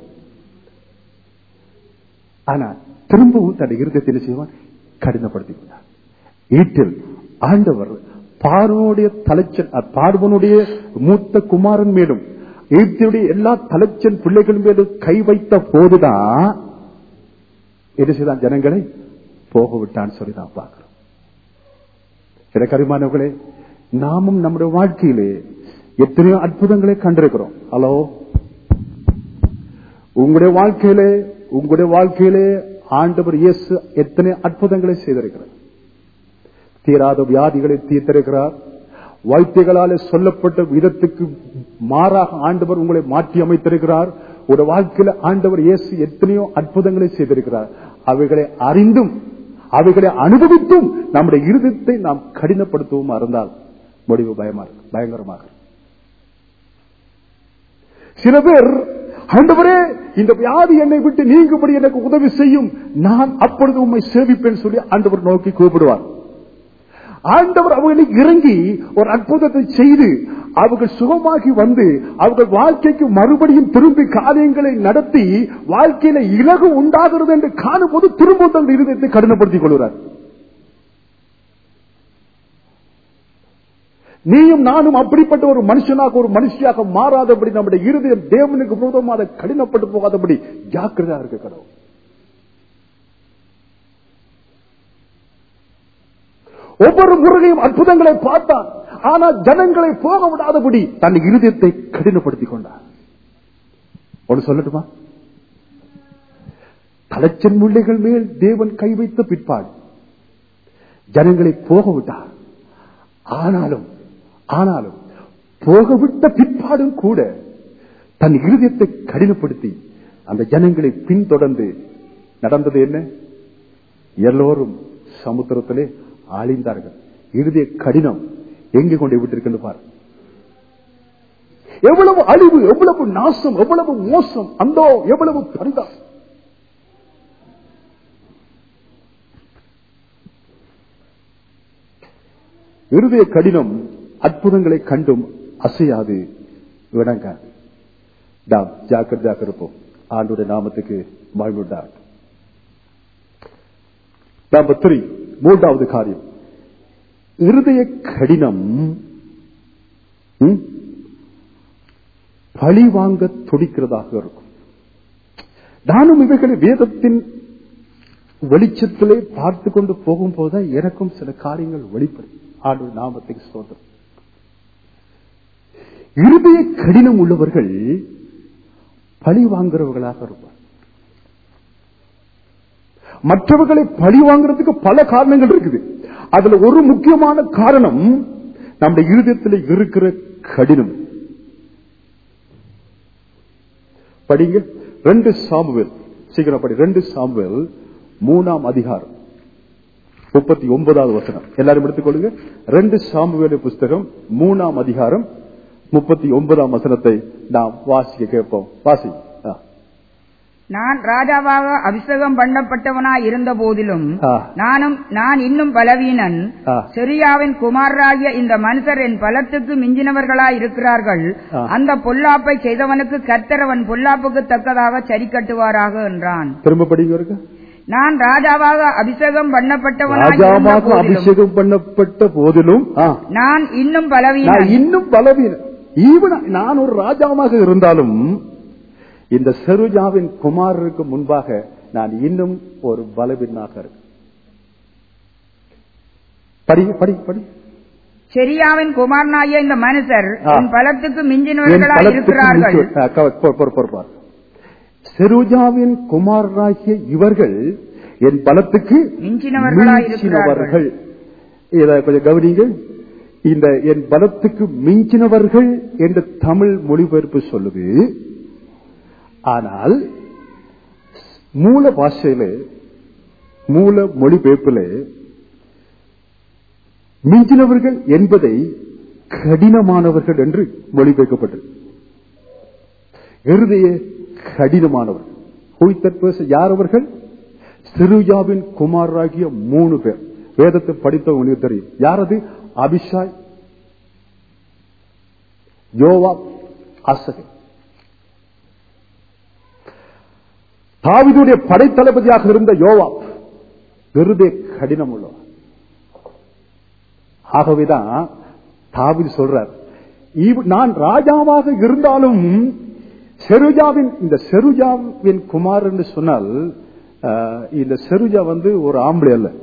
ஆனா திரும்பவும் தன்னுடைய இருதயத்தை என்ன செய்வான் கடினப்படுத்திக் கொண்டார் ஈட்டில் ஆண்டவர் பார்வனுடைய தலைச்சன் அஹ், பார்வனுடைய மூத்த குமாரன் மேலும் ஈட்டியுடைய எல்லா தலைச்சன் பிள்ளைகள் மேலும் கை வைத்த போதுதான் என்ன செய்தான் ஜனங்களை போக விட்டான்னு சொல்லி நான் பார்க்கிறோம் எனக்கு அருமானவர்களே நாமும் நம்முடைய வாழ்க்கையிலே எத்தனையோ அற்புதங்களை கண்டிருக்கிறோம் ஹலோ உங்களுடைய வாழ்க்கையிலே உங்களுடைய வாழ்க்கையிலே ஆண்டவர் இயேசு எத்தனை அற்புதங்களை செய்திருக்கிறார் தீராத வியாதிகளை தீர்த்திருக்கிறார் வைத்தியங்களாலே சொல்லப்பட்ட விதத்துக்கு மாறாக ஆண்டவர் உங்களை மாற்றி அமைத்திருக்கிறார் ஒரு வாழ்க்கையில ஆண்டவர் இயேசு எத்தனையோ அற்புதங்களை செய்திருக்கிறார் அவைகளை அறிந்தும் அவைகளை அனுபவித்தும் நம்முடைய இருதயத்தை நாம் கடினப்படுத்தவும் இருந்தால் முடிவு பயமா இருக்கு பயங்கரமாக இருக்கு. சில பேர் ஆண்டவரே இந்த வியாதி என்னை விட்டு நீங்கும்படி எனக்கு உதவி செய்யும் நான் அப்பொழுது உம்மை சேவிப்பேன் சொல்லி ஆண்டவர் நோக்கி கூப்பிடுவார் ஆண்டவர் அவர்களுக்கு இறங்கி ஒரு அற்புதத்தை செய்து அவர்கள் சுகமாகி வந்து அவர்கள் வாழ்க்கைக்கு மறுபடியும் திரும்பி காரியங்களை நடத்தி வாழ்க்கையில இலகு உண்டாகிறது என்று காணும்போது திரும்ப தங்கள் இருதயத்தை கடினப்படுத்திக் கொள்கிறார் நீயும் நானும் அப்படிப்பட்ட ஒரு மனுஷனாக ஒரு மனுஷியாக மாறாதபடி நம்முடைய இருதயம் தேவனுக்கு விரோதமாக கடினப்பட்டு போகாதபடி ஜாக்கிரதா இருக்க கடவுள் ஒவ்வொரு முறையும் அற்புதங்களை பார்த்தான் ஆனால் ஜனங்களை போக விடாதபடி தன் இருதயத்தை கடினப்படுத்திக் கொண்டார் ஒன்று சொல்லட்டுமா தலைச்சன் முள்ளைகள் மேல் தேவன் கை வைத்த பிற்பாடு ஜனங்களை போக விட்டார் ஆனாலும் ஆனாலும் போகவிட்ட பிற்பாடும் கூட தன் இருதயத்தை கடினப்படுத்தி அந்த ஜனங்களை பின்தொடர்ந்து நடந்தது என்ன எல்லோரும் சமுத்திரத்திலே ஆழிந்தார்கள் இருதய கடினம் எங்கே கொண்டு விட்டிருக்கின்ற பார் எவ்வளவு அழிவு எவ்வளவு நாசம் எவ்வளவு மோசம் அந்தோ எவ்வளவு பரிதாபம் இருதய கடினம் அற்புதங்களை கண்டும் அசையாது விளங்காது நாம் ஜாக்கிரதையாக இருப்போம் ஆண்டுடைய நாமத்துக்கு மகிழ்வுண்டார் நம்பர் த்ரீ மூன்றாவது காரியம் இருதய கடினம் ம், பழி வாங்க துடிக்கிறதாக இருக்கும் நானும் இவைகளை வேதத்தின் வெளிச்சத்திலே பார்த்து கொண்டு போகும்போது எனக்கும் சில காரியங்கள் வெளிப்படும் ஆண்டு நாமத்துக்கு சோதரம் இருதய கடினம் உள்ளவர்கள் பழி வாங்குறவர்களாக இருப்பார் மற்றவர்களை பழி வாங்குறதுக்கு பல காரணங்கள் இருக்குது அதுல ஒரு முக்கியமான காரணம் நம்முடைய இருதயத்தில் இருக்கிற கடினம் படிங்க ரெண்டு சாமுவேல் சீக்கிரம் படி ரெண்டு சாமுவேல் மூணாம் அதிகாரம் முப்பத்தி ஒன்பதாவது வசனம் எல்லாரும் எடுத்துக்கொள்ளுங்க ரெண்டு சாமுவேலு புஸ்தகம் மூணாம் அதிகாரம் முப்பத்தி ஒன்பதாம் வசனத்தை நாம் வாசிக்க கேட்போம் வாசி ஆ. நான் ராஜாவாக அபிஷேகம் பண்ணப்பட்டவனாய் இருந்த போதிலும் ஆ. நானும் நான் இன்னும் பலவீனன் ஆ. செரியாவின் குமாரராகிய இந்த மனுஷர் என் பலத்துக்கு மிஞ்சினவர்களாய் இருக்கிறார்கள் ஆ. அந்த பொல்லாப்பை செய்தவனுக்கு கர்த்தரவன் பொல்லாப்புக்கு தக்கதாக சரி கட்டுவாராக என்றான் திரும்ப படிங்க இருக்கு நான் ராஜாவாக அபிஷேகம் பண்ணப்பட்டவனாய் இருந்த ராஜாவாக போதிலும் அபிஷேகம் பண்ணப்பட்ட போதிலும் ஆ, நான் இன்னும் நான் பலவீனன் இன்னும் பலவீனம் ஈவன் நான் ஒரு ராஜாவாக இருந்தாலும் இந்த செருஜாவின் குமாரருக்கு முன்பாக நான் இன்னும் ஒரு பலவீனாக இருக்கேன் படி படி படி செரியாவின் குமாரனாகிய இந்த மனுஷர் ஆ. என் பலத்துக்கு என் மிஞ்சினவர்களாய் பலத்துக்கு இருக்கிறார்கள் மிஞ்சி- ஆ, கவ- பொறு, பொறு, பொறு, பொறு. செருஜாவின் குமாரராகிய இவர்கள் என் பலத்துக்கு மிஞ்சினவர்களாய் மிஞ்சினவர்கள் இதை கொஞ்சம் கவனிங்க இந்த என் பலத்துக்கு மிஞ்சினவர்கள் என்று தமிழ் மொழிபெயர்ப்பு சொல்லுது ஆனால் மூல பாஷையில மூல மொழிபெயர்ப்பிலே மிஞ்சினவர்கள் என்பதை கடினமானவர்கள் என்று மொழிபெயர்க்கப்பட்டது இருதய கடினமானவர்கள் Who is that person? யார் அவர்கள் சிறுஜாவின் குமாரராகிய மூணு பேர் வேதத்தை படித்த உங்களுக்கு தெரியும் யார் அது அபிஷாய் யோவா அசகை தாவிதுடைய படைத்தளபதியாக இருந்த யோவா வெறுதே கடினம் உள்ளவர் ஆகவேதான் தாவீது சொல்றார் இவ்- நான் ராஜாவாக இருந்தாலும் செருஜாவின் இந்த செருஜாவின் குமார் என்று சொன்னால் அஹ், இந்த செருஜா வந்து ஒரு ஆம்பளை அல்ல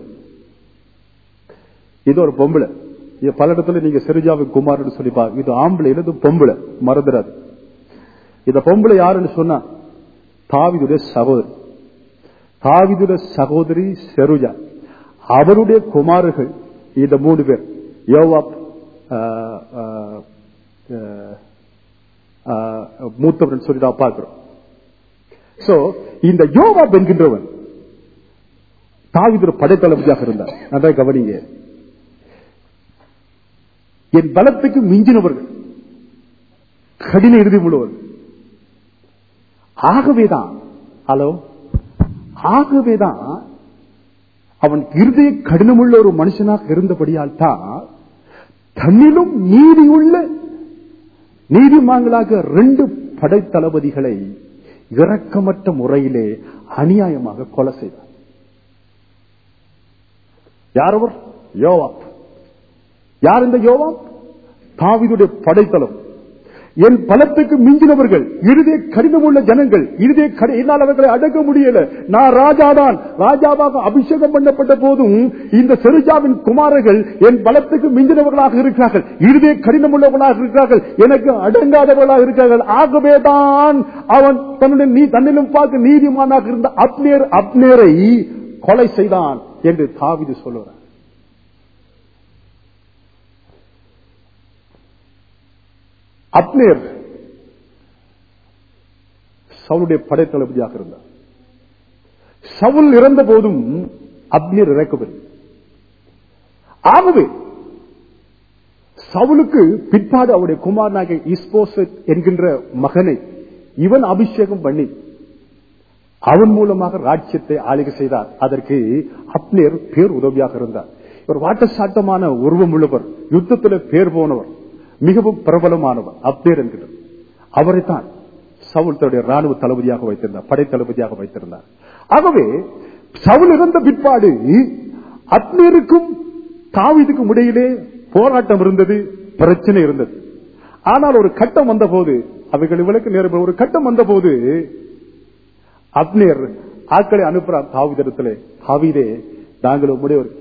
இது ஒரு பொம்பளை இது பல இடத்துல நீங்க செருஜாவின் குமார்னு சொல்லி பா இது ஆம்பளை இது பொம்பளை மறந்துடாது இந்த பொம்பளை யாருன்னு சொன்னா தாவிதுடைய சகோதரி தாவிதுடைய சகோதரி செருஜா அவருடைய குமாரர்கள் இந்த மூணு பேர் யோவாப் ஆஹ், ஆஹ், ஆஹ், ஆஹ், மூத்தவன் சொல்லி நான் பார்க்கிறோம் சோ இந்த யோவாப் என்கின்றவன் தாவிதுடைய படைத்தளபதியாக இருந்தார் நல்லா கவனிங்க என் பலத்துக்கு மிஞ்சினவர்கள் கடின இறுதி முழுவதும் ஆகவேதான் ஹலோ ஆகவேதான் அவன் இருதய கடினமுள்ள ஒரு மனுஷனாக இருந்தபடியால் தான் தன்னிலும் நீதியுள்ள நீதிமான்களாக ரெண்டு படைத்தளபதிகளை இரக்கமற்ற முறையிலே அநியாயமாக கொலை செய்தார் யார் அவர் யோவாப் யார் இந்த யோவாப் தாவிதுடைய படைத்தளம் என் பலத்துக்கு மிஞ்சினவர்கள் இறுதிய கடினமுள்ள ஜனங்கள் இறுதிய கடி என்னால் அவர்களை அடக்க முடியல நான் ராஜாதான் ராஜாவாக அபிஷேகம் பண்ணப்பட்ட போதும் இந்த செருஜாவின் குமாரர்கள் என் பலத்துக்கு மிஞ்சினவர்களாக இருக்கிறார்கள் இறுதிய கடினமுள்ளவர்களாக இருக்கிறார்கள் எனக்கு அடங்காதவர்களாக இருக்கிறார்கள் ஆகவேதான் அவன் தன்னுடைய நீ தன்னிலும் பார்க்க நீதிமானாக இருந்த அப்னேர் அப்னேரை கொலை செய்தான் என்று தாவிது சொல்லுகிறார் அப்னேர் சவுளுடைய படைத்தளபதியாக இருந்தார் சவுல் இறந்த போதும் அப்னேர் இறக்கவில்லை ஆகவே சவுலுக்கு பிற்பாடு அவருடைய குமாரனாக இஸ்போசத் என்கின்ற மகனை இவன் அபிஷேகம் பண்ணி அவன் மூலமாக ராஜ்யத்தை ஆளுகை செய்தார் அதற்கு அப்னேர் பேர் உதவியாக இருந்தார் ஒரு வாட்டசாட்டமான உருவம் உள்ளவர் யுத்தத்தில் பேர் போனவர் மிகவும் பிரபலமானவர் அப்னேர் என்கிறார் அவரைத்தான் சவுல் தன்னுடைய ராணுவ தளபதியாக வைத்திருந்தார் படை தளபதியாக வைத்திருந்தார் ஆகவே சவுல் இறந்த பிற்பாடு அப்னேருக்கும் தாவீதுக்கும் இடையிலே போராட்டம் இருந்தது பிரச்சனை இருந்தது ஆனால் ஒரு கட்டம் வந்த போது அவைகள் விளக்கு நேரம் ஒரு கட்டம் வந்த போது அப்னேர் ஆட்களை அனுப்புறார் தாவிதரத்திலே தாவீதே நாங்கள் உம்முடையவர்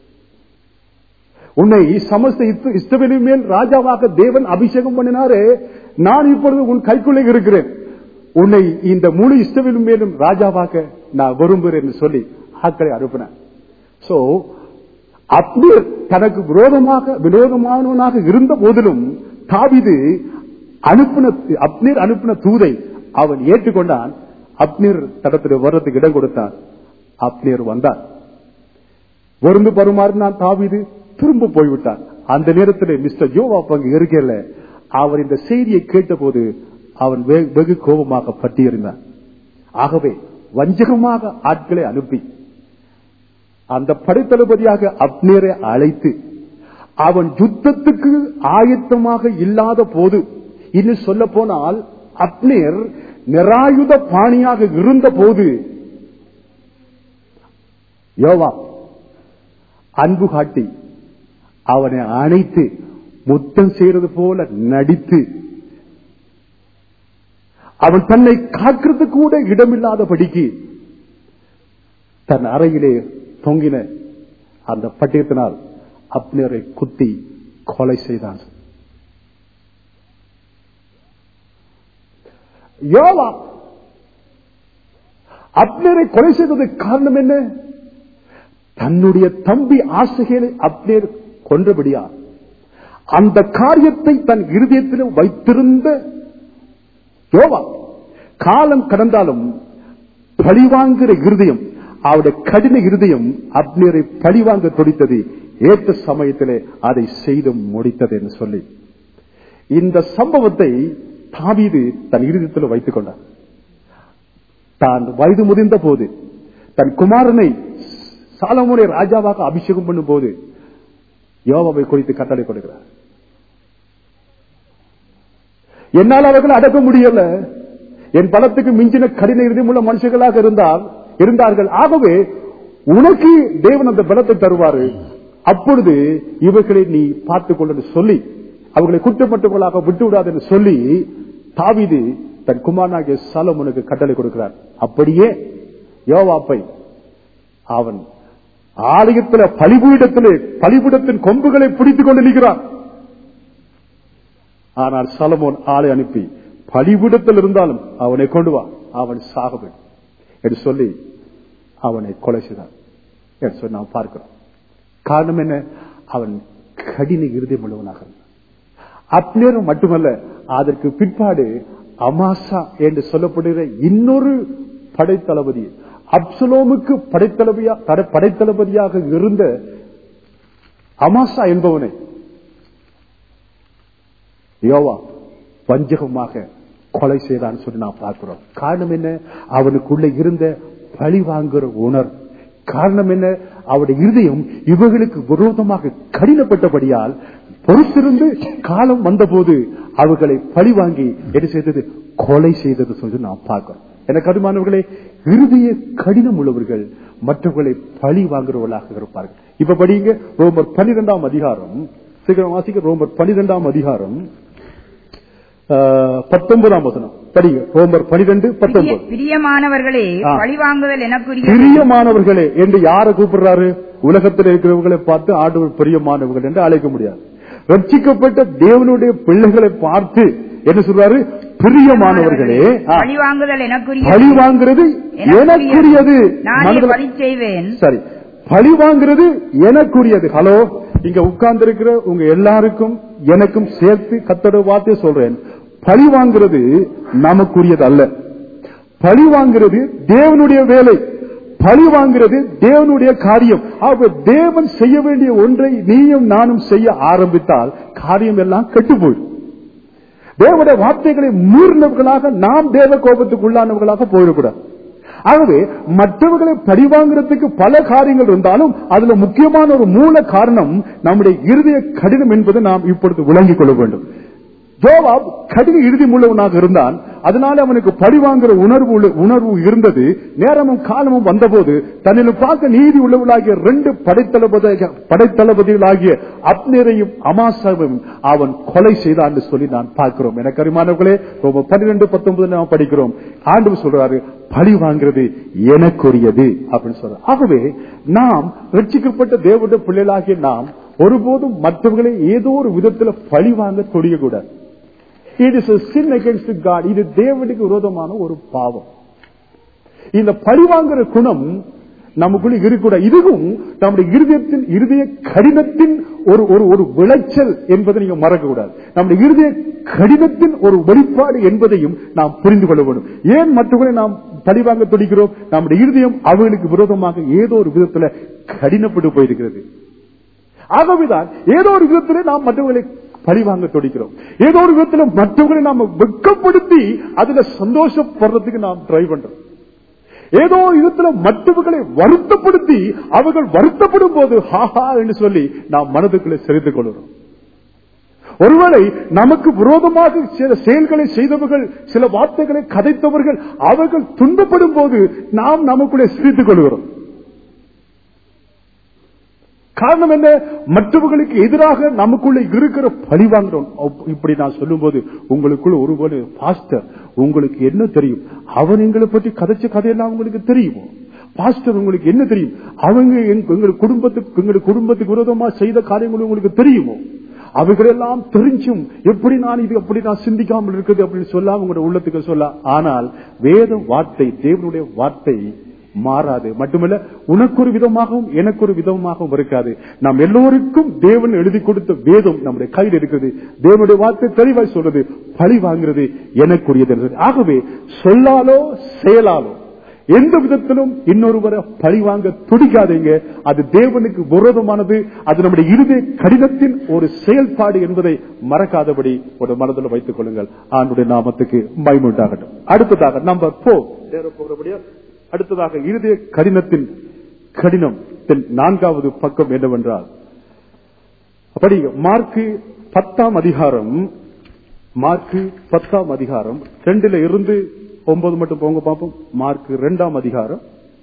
உன்னை சமஸ்த இஸ்த- இஸ்ரவேலின் மேல் ராஜாவாக தேவன் அபிஷேகம் பண்ணினாரே நான் இப்பொழுது உன் கைக்குள்ளே இருக்கிறேன் உன்னை இந்த முழு இஸ்ரவேலின் மேலும் ராஜாவாக நான் விரும்புகிறேன் என்று சொல்லி ஆட்களை அனுப்பினேன் சோ அப்னேர் தனக்கு விரோதமாக விரோதமானவனாக இருந்த போதிலும் தாவிது அனுப்பின அப்னேர் அனுப்பின தூதை அவன் ஏற்றுக்கொண்டான் அப்னேர் தடத்தில் வர்றதுக்கு இடம் கொடுத்தான் அப்னேர் வந்தான் வருந்து பருமாறினான் தாவிது திரும்ப போய்விட்டான் அந்த நேரத்தில் மிஸ்டர் யோவாப் அங்கு இருக்கல அவர் இந்த செய்தியை கேட்டபோது அவன் வெ- வெகு கோபமாக பட்டியிருந்தான் ஆகவே வஞ்சகமாக ஆட்களை அனுப்பி அந்த படைத்தளபதியாக அப்னேரை அழைத்து அவன் யுத்தத்துக்கு ஆயத்தமாக இல்லாத போது இன்னும் சொல்ல போனால் அப்னேர் நிராயுத பாணியாக இருந்த போது யோவா அன்பு காட்டி அவனை அணைத்து முத்தம் செய்யறது போல நடித்து அவன் தன்னை காக்கிறது கூட இடமில்லாதபடிக்கு தன் அறையிலே தொங்கின அந்த பட்டயத்தினால் அப்னரை குத்தி கொலை செய்தான் யோவா அப்னரை கொலை செய்ததற்கு காரணம் என்ன தன்னுடைய தம்பி ஆசைகளை அப்னேர் கொன்றபடியா அந்த காரியத்தை தன் இருதயத்தில் வைத்திருந்த யோவா காலம் கடந்தாலும் பழிவாங்குகிற இருதயம் அவருடைய கடின இருதயம் அப்னேரை பழிவாங்க துடித்தது ஏற்ற சமயத்திலே அதை செய்து முடித்தது என்று சொல்லி இந்த சம்பவத்தை தாவீது தன் இருதயத்தில் வைத்துக் கொண்டார் தான் வயது முதிர்ந்த போது தன் குமாரனை சாலமோனை ராஜாவாக அபிஷேகம் பண்ணும் போது யோவாவை குறித்து கட்டளை கொடுக்கிறார் என்னால் அவர்கள் அடக்க முடியல என் பலத்துக்கு மிஞ்சின கடின இறுதியுள்ள மனுஷர்களாக இருந்தால் இருந்தார்கள் ஆகவே உனக்கு தேவன் அந்த பலத்தை தருவாரு அப்பொழுது இவர்களை நீ பார்த்துக் கொள்ள என்று சொல்லி அவர்களை குற்றமற்றவர்களாக விட்டு விடாது என்று சொல்லி தாவீது தன் குமாரனாகிய சாலமோனுக்கு கட்டளை கொடுக்கிறார் அப்படியே யோவாப்பை அவன் ஆலயத்தில் பலிபீடத்திலே பலிபீடத்தின் கொம்புகளை பிடித்துக் கொண்டு நிற்கிறான் ஆனால் சலமோன் ஆளை அனுப்பி பலிபீடத்தில் இருந்தாலும் அவனை கொண்டு வா அவன் சாக வேண்டும் என்று சொல்லி அவனை கொலை செய்தான் என்று சொல்லி நாம் பார்க்கிறோம் காரணம் என்ன அவன் கடின இருதயம் உள்ளவனாக இருந்தான் அப்னேரும் மட்டுமல்ல அதற்கு பிற்பாடு அமாசா என்று சொல்லப்படுகிற இன்னொரு படைத்தளபதி அப்சலோமுக்கு படைத்தளபதியா தட- படைத்தளபதியாக இருந்த அமாசா என்பவனை யோவா வஞ்சகமாக கொலை செய்தான்னு சொல்லி நான் பார்க்கிறோம் காரணம் என்ன அவனுக்குள்ள இருந்த பழி வாங்குற உணர்வு காரணம் என்ன அவருடைய இருதயம் இவர்களுக்கு விரோதமாக கடினப்பட்டபடியால் பொறுத்திருந்து காலம் வந்தபோது அவர்களை பழி வாங்கி என்ன செய்தது கொலை செய்தது சொல்லி நாம் பார்க்கிறோம் எனக்கு கருமானவர்களே இறுதிய கடினம் உள்ளவர்கள் மற்றவர்களை பழி வாங்குறவர்களாக இருப்பார்கள் இப்ப படிங்க ரோமர் பனிரெண்டாம் அதிகாரம் சீக்கிரம் வாசிக்க ரோமர் பனிரெண்டாம் அதிகாரம் ஆஹ், பத்தொன்பதாம் வசனம் படிங்க ரோமர் பனிரெண்டு பத்தொன்பது பிரிய- பிரியமானவர்களே ஆ. பழிவாங்குதல் எனக்குரிய பிரியமானவர்களே என்று யாரை கூப்பிடுறாரு உலகத்தில் இருக்கிறவர்களை பார்த்து ஆண்டவர் பிரியமானவர்கள் என்று அழைக்க முடியாது ரட்சிக்கப்பட்ட தேவனுடைய பிள்ளைகளை பார்த்து என்ன சொல்றாரு பிரியமானவர்களே ஆ, பழிவாங்குதல் எனக்குரிய பழி வாங்குறது எனக்குரியது நானே மனதுல- பழி செய்வேன் சரி பழி வாங்குறது எனக்குரியது ஹலோ இங்க உட்கார்ந்து இருக்கிற உங்க எல்லாருக்கும் எனக்கும் சேர்த்து கத்தோட வார்த்தை சொல்றேன் பழி வாங்குறது நமக்குரியது அல்ல பழி வாங்குறது தேவனுடைய வேலை பழி வாங்குறது தேவனுடைய காரியம் ஆக தேவன் செய்ய வேண்டிய ஒன்றை நீயும் நானும் செய்ய ஆரம்பித்தால் காரியம் எல்லாம் கெட்டு போயிடும் தேவனுடைய வார்த்தைகளை மீறினவர்களாக நாம் தேவ கோபத்துக்கு உள்ளானவர்களாக போயிடக்கூடாது ஆகவே மற்றவர்களை பழிவாங்கிறதுக்கு பல காரியங்கள் இருந்தாலும் அதுல முக்கியமான ஒரு மூல காரணம் நம்முடைய இருதய கடினம் என்பதை நாம் இப்பொழுது விளங்கிக் கொள்ள வேண்டும் ஜோவாப் கடின இறுதி உள்ளவனாக இருந்தான் அதனால அவனுக்கு பழிவாங்குற உணர்வு உள்ள- உணர்வு இருந்தது நேரமும் காலமும் வந்தபோது தன்னில் பார்க்க நீதி உள்ளவளாகிய ரெண்டு படைத்தளபதி படைத்தளபதிகளாகிய அப்னேரையும் அமாசாவையும் அவன் கொலை செய்தான் என்று சொல்லி நான் பார்க்கிறோம் எனக்கு அருமானவர்களே ரொம்ப பன்னிரெண்டு பத்தொன்பது நாம் படிக்கிறோம் ஆண்டு சொல்றாரு பழி வாங்குறது எனக்குரியது அப்படின்னு சொல்றாரு ஆகவே நாம் ரட்சிக்கப்பட்ட தேவனுடைய பிள்ளைகளாகிய நாம் ஒருபோதும் மற்றவர்களை ஏதோ ஒரு விதத்துல பழி வாங்க தொடியக்கூடாது it is sin against God இது தேவனுக்கு விரோதமான ஒரு பாவம் இந்த பழிவாங்குற குணம் நமக்குள்ள இருக்கக்கூடாது இதுவும் நம்முடைய இருதயத்தின் இருதய கடினத்தின் ஒரு ஒரு ஒரு விளைச்சல் என்பதை நீங்க மறக்க கூடாது நம்முடைய இருதய கடினத்தின் ஒரு வெளிப்பாடு என்பதையும் நாம் புரிந்து கொள்ள வேண்டும் ஏன் மற்றவர்களை நாம் பழிவாங்க துடிக்கிறோம் நம்முடைய இருதயம் அவர்களுக்கு விரோதமாக ஏதோ ஒரு விதத்துல கடினப்பட்டு போயிருக்கிறது ஆகவேதான் ஏதோ ஒரு விதத்திலே நாம் மற்றவர்களை பழிவாங்க துடிக்கிறோம் ஏதோ ஒரு விதத்துல மற்றவர்களை நாம வெட்கப்படுத்தி அதுல சந்தோஷப்படுறதுக்கு நாம் ட்ரை பண்றோம் ஏதோ ஒரு விதத்துல மற்றவர்களை வருத்தப்படுத்தி அவர்கள் வருத்தப்படும் போது ஹாஹா என்று சொல்லி நாம் மனதுக்குள்ளே செறிந்து கொள்கிறோம் ஒருவேளை நமக்கு விரோதமாக சில செயல்களை செய்தவர்கள் சில வார்த்தைகளை கதைத்தவர்கள் அவர்கள் துன்பப்படும் போது நாம் நமக்குள்ளே சிரித்துக் கொள்கிறோம் காரணம் என்ன மற்றவர்களுக்கு எதிராக நமக்குள்ள இருக்கிற பழி வாங்குறோம் இப்படி நான் சொல்லும்போது உங்களுக்குள்ள ஒருவேளை பாஸ்டர் உங்களுக்கு என்ன தெரியும் அவன் எங்களை பற்றி கதைச்ச கதையெல்லாம் உங்களுக்கு தெரியுமோ பாஸ்டர் உங்களுக்கு என்ன தெரியும் அவங்க எங்க- எங்கள் குடும்பத்துக்கு எங்கள் குடும்பத்துக்கு விரோதமா செய்த காரியங்கள் உங்களுக்கு தெரியுமோ அவைகளெல்லாம் தெரிஞ்சும் எப்படி நான் இது அப்படி நான் சிந்திக்காமல் இருக்குது அப்படின்னு சொல்ல உங்களுடைய உள்ளத்துக்கு சொல்ல ஆனால் வேத வார்த்தை தேவனுடைய வார்த்தை மாறாது மட்டுமல்ல உனக்கு ஒரு விதமாகவும் எனக்கு ஒரு விதமாகவும் இருக்காது நாம் எல்லோருக்கும் தேவன் எழுதி கொடுத்த வேதம் நம்முடைய கையில் இருக்கிறது தேவனுடைய வார்த்தை தெளிவாய் சொல்றது பழி வாங்குறது எனக்குரியது என்று. ஆகவே சொல்லாலோ செயலாலோ எந்த விதத்திலும் இன்னொருவரை பழி வாங்க துடிக்காதீங்க அது தேவனுக்கு விரோதமானது அது நம்முடைய இருதய கடினத்தின் ஒரு செயல்பாடு என்பதை மறக்காதபடி ஒரு மனதில் வைத்துக் கொள்ளுங்கள் ஆண்டுடைய நாமத்துக்கு மைமுண்டாகட்டும் அடுத்ததாக நம்பர் போர் போகிறபடியா அடுத்ததாக இருதய கடினத்தின் கடினம் நான்காவது பக்கம் என்னவென்றால் அப்படி மார்க்கு பத்தாம் அதிகாரம் மார்க்கு பத்தாம் அதிகாரம் ரெண்டுல இருந்து ஒன்பது மட்டும் போங்க பார்ப்போம் மார்க் இரண்டாம் அதிகாரம்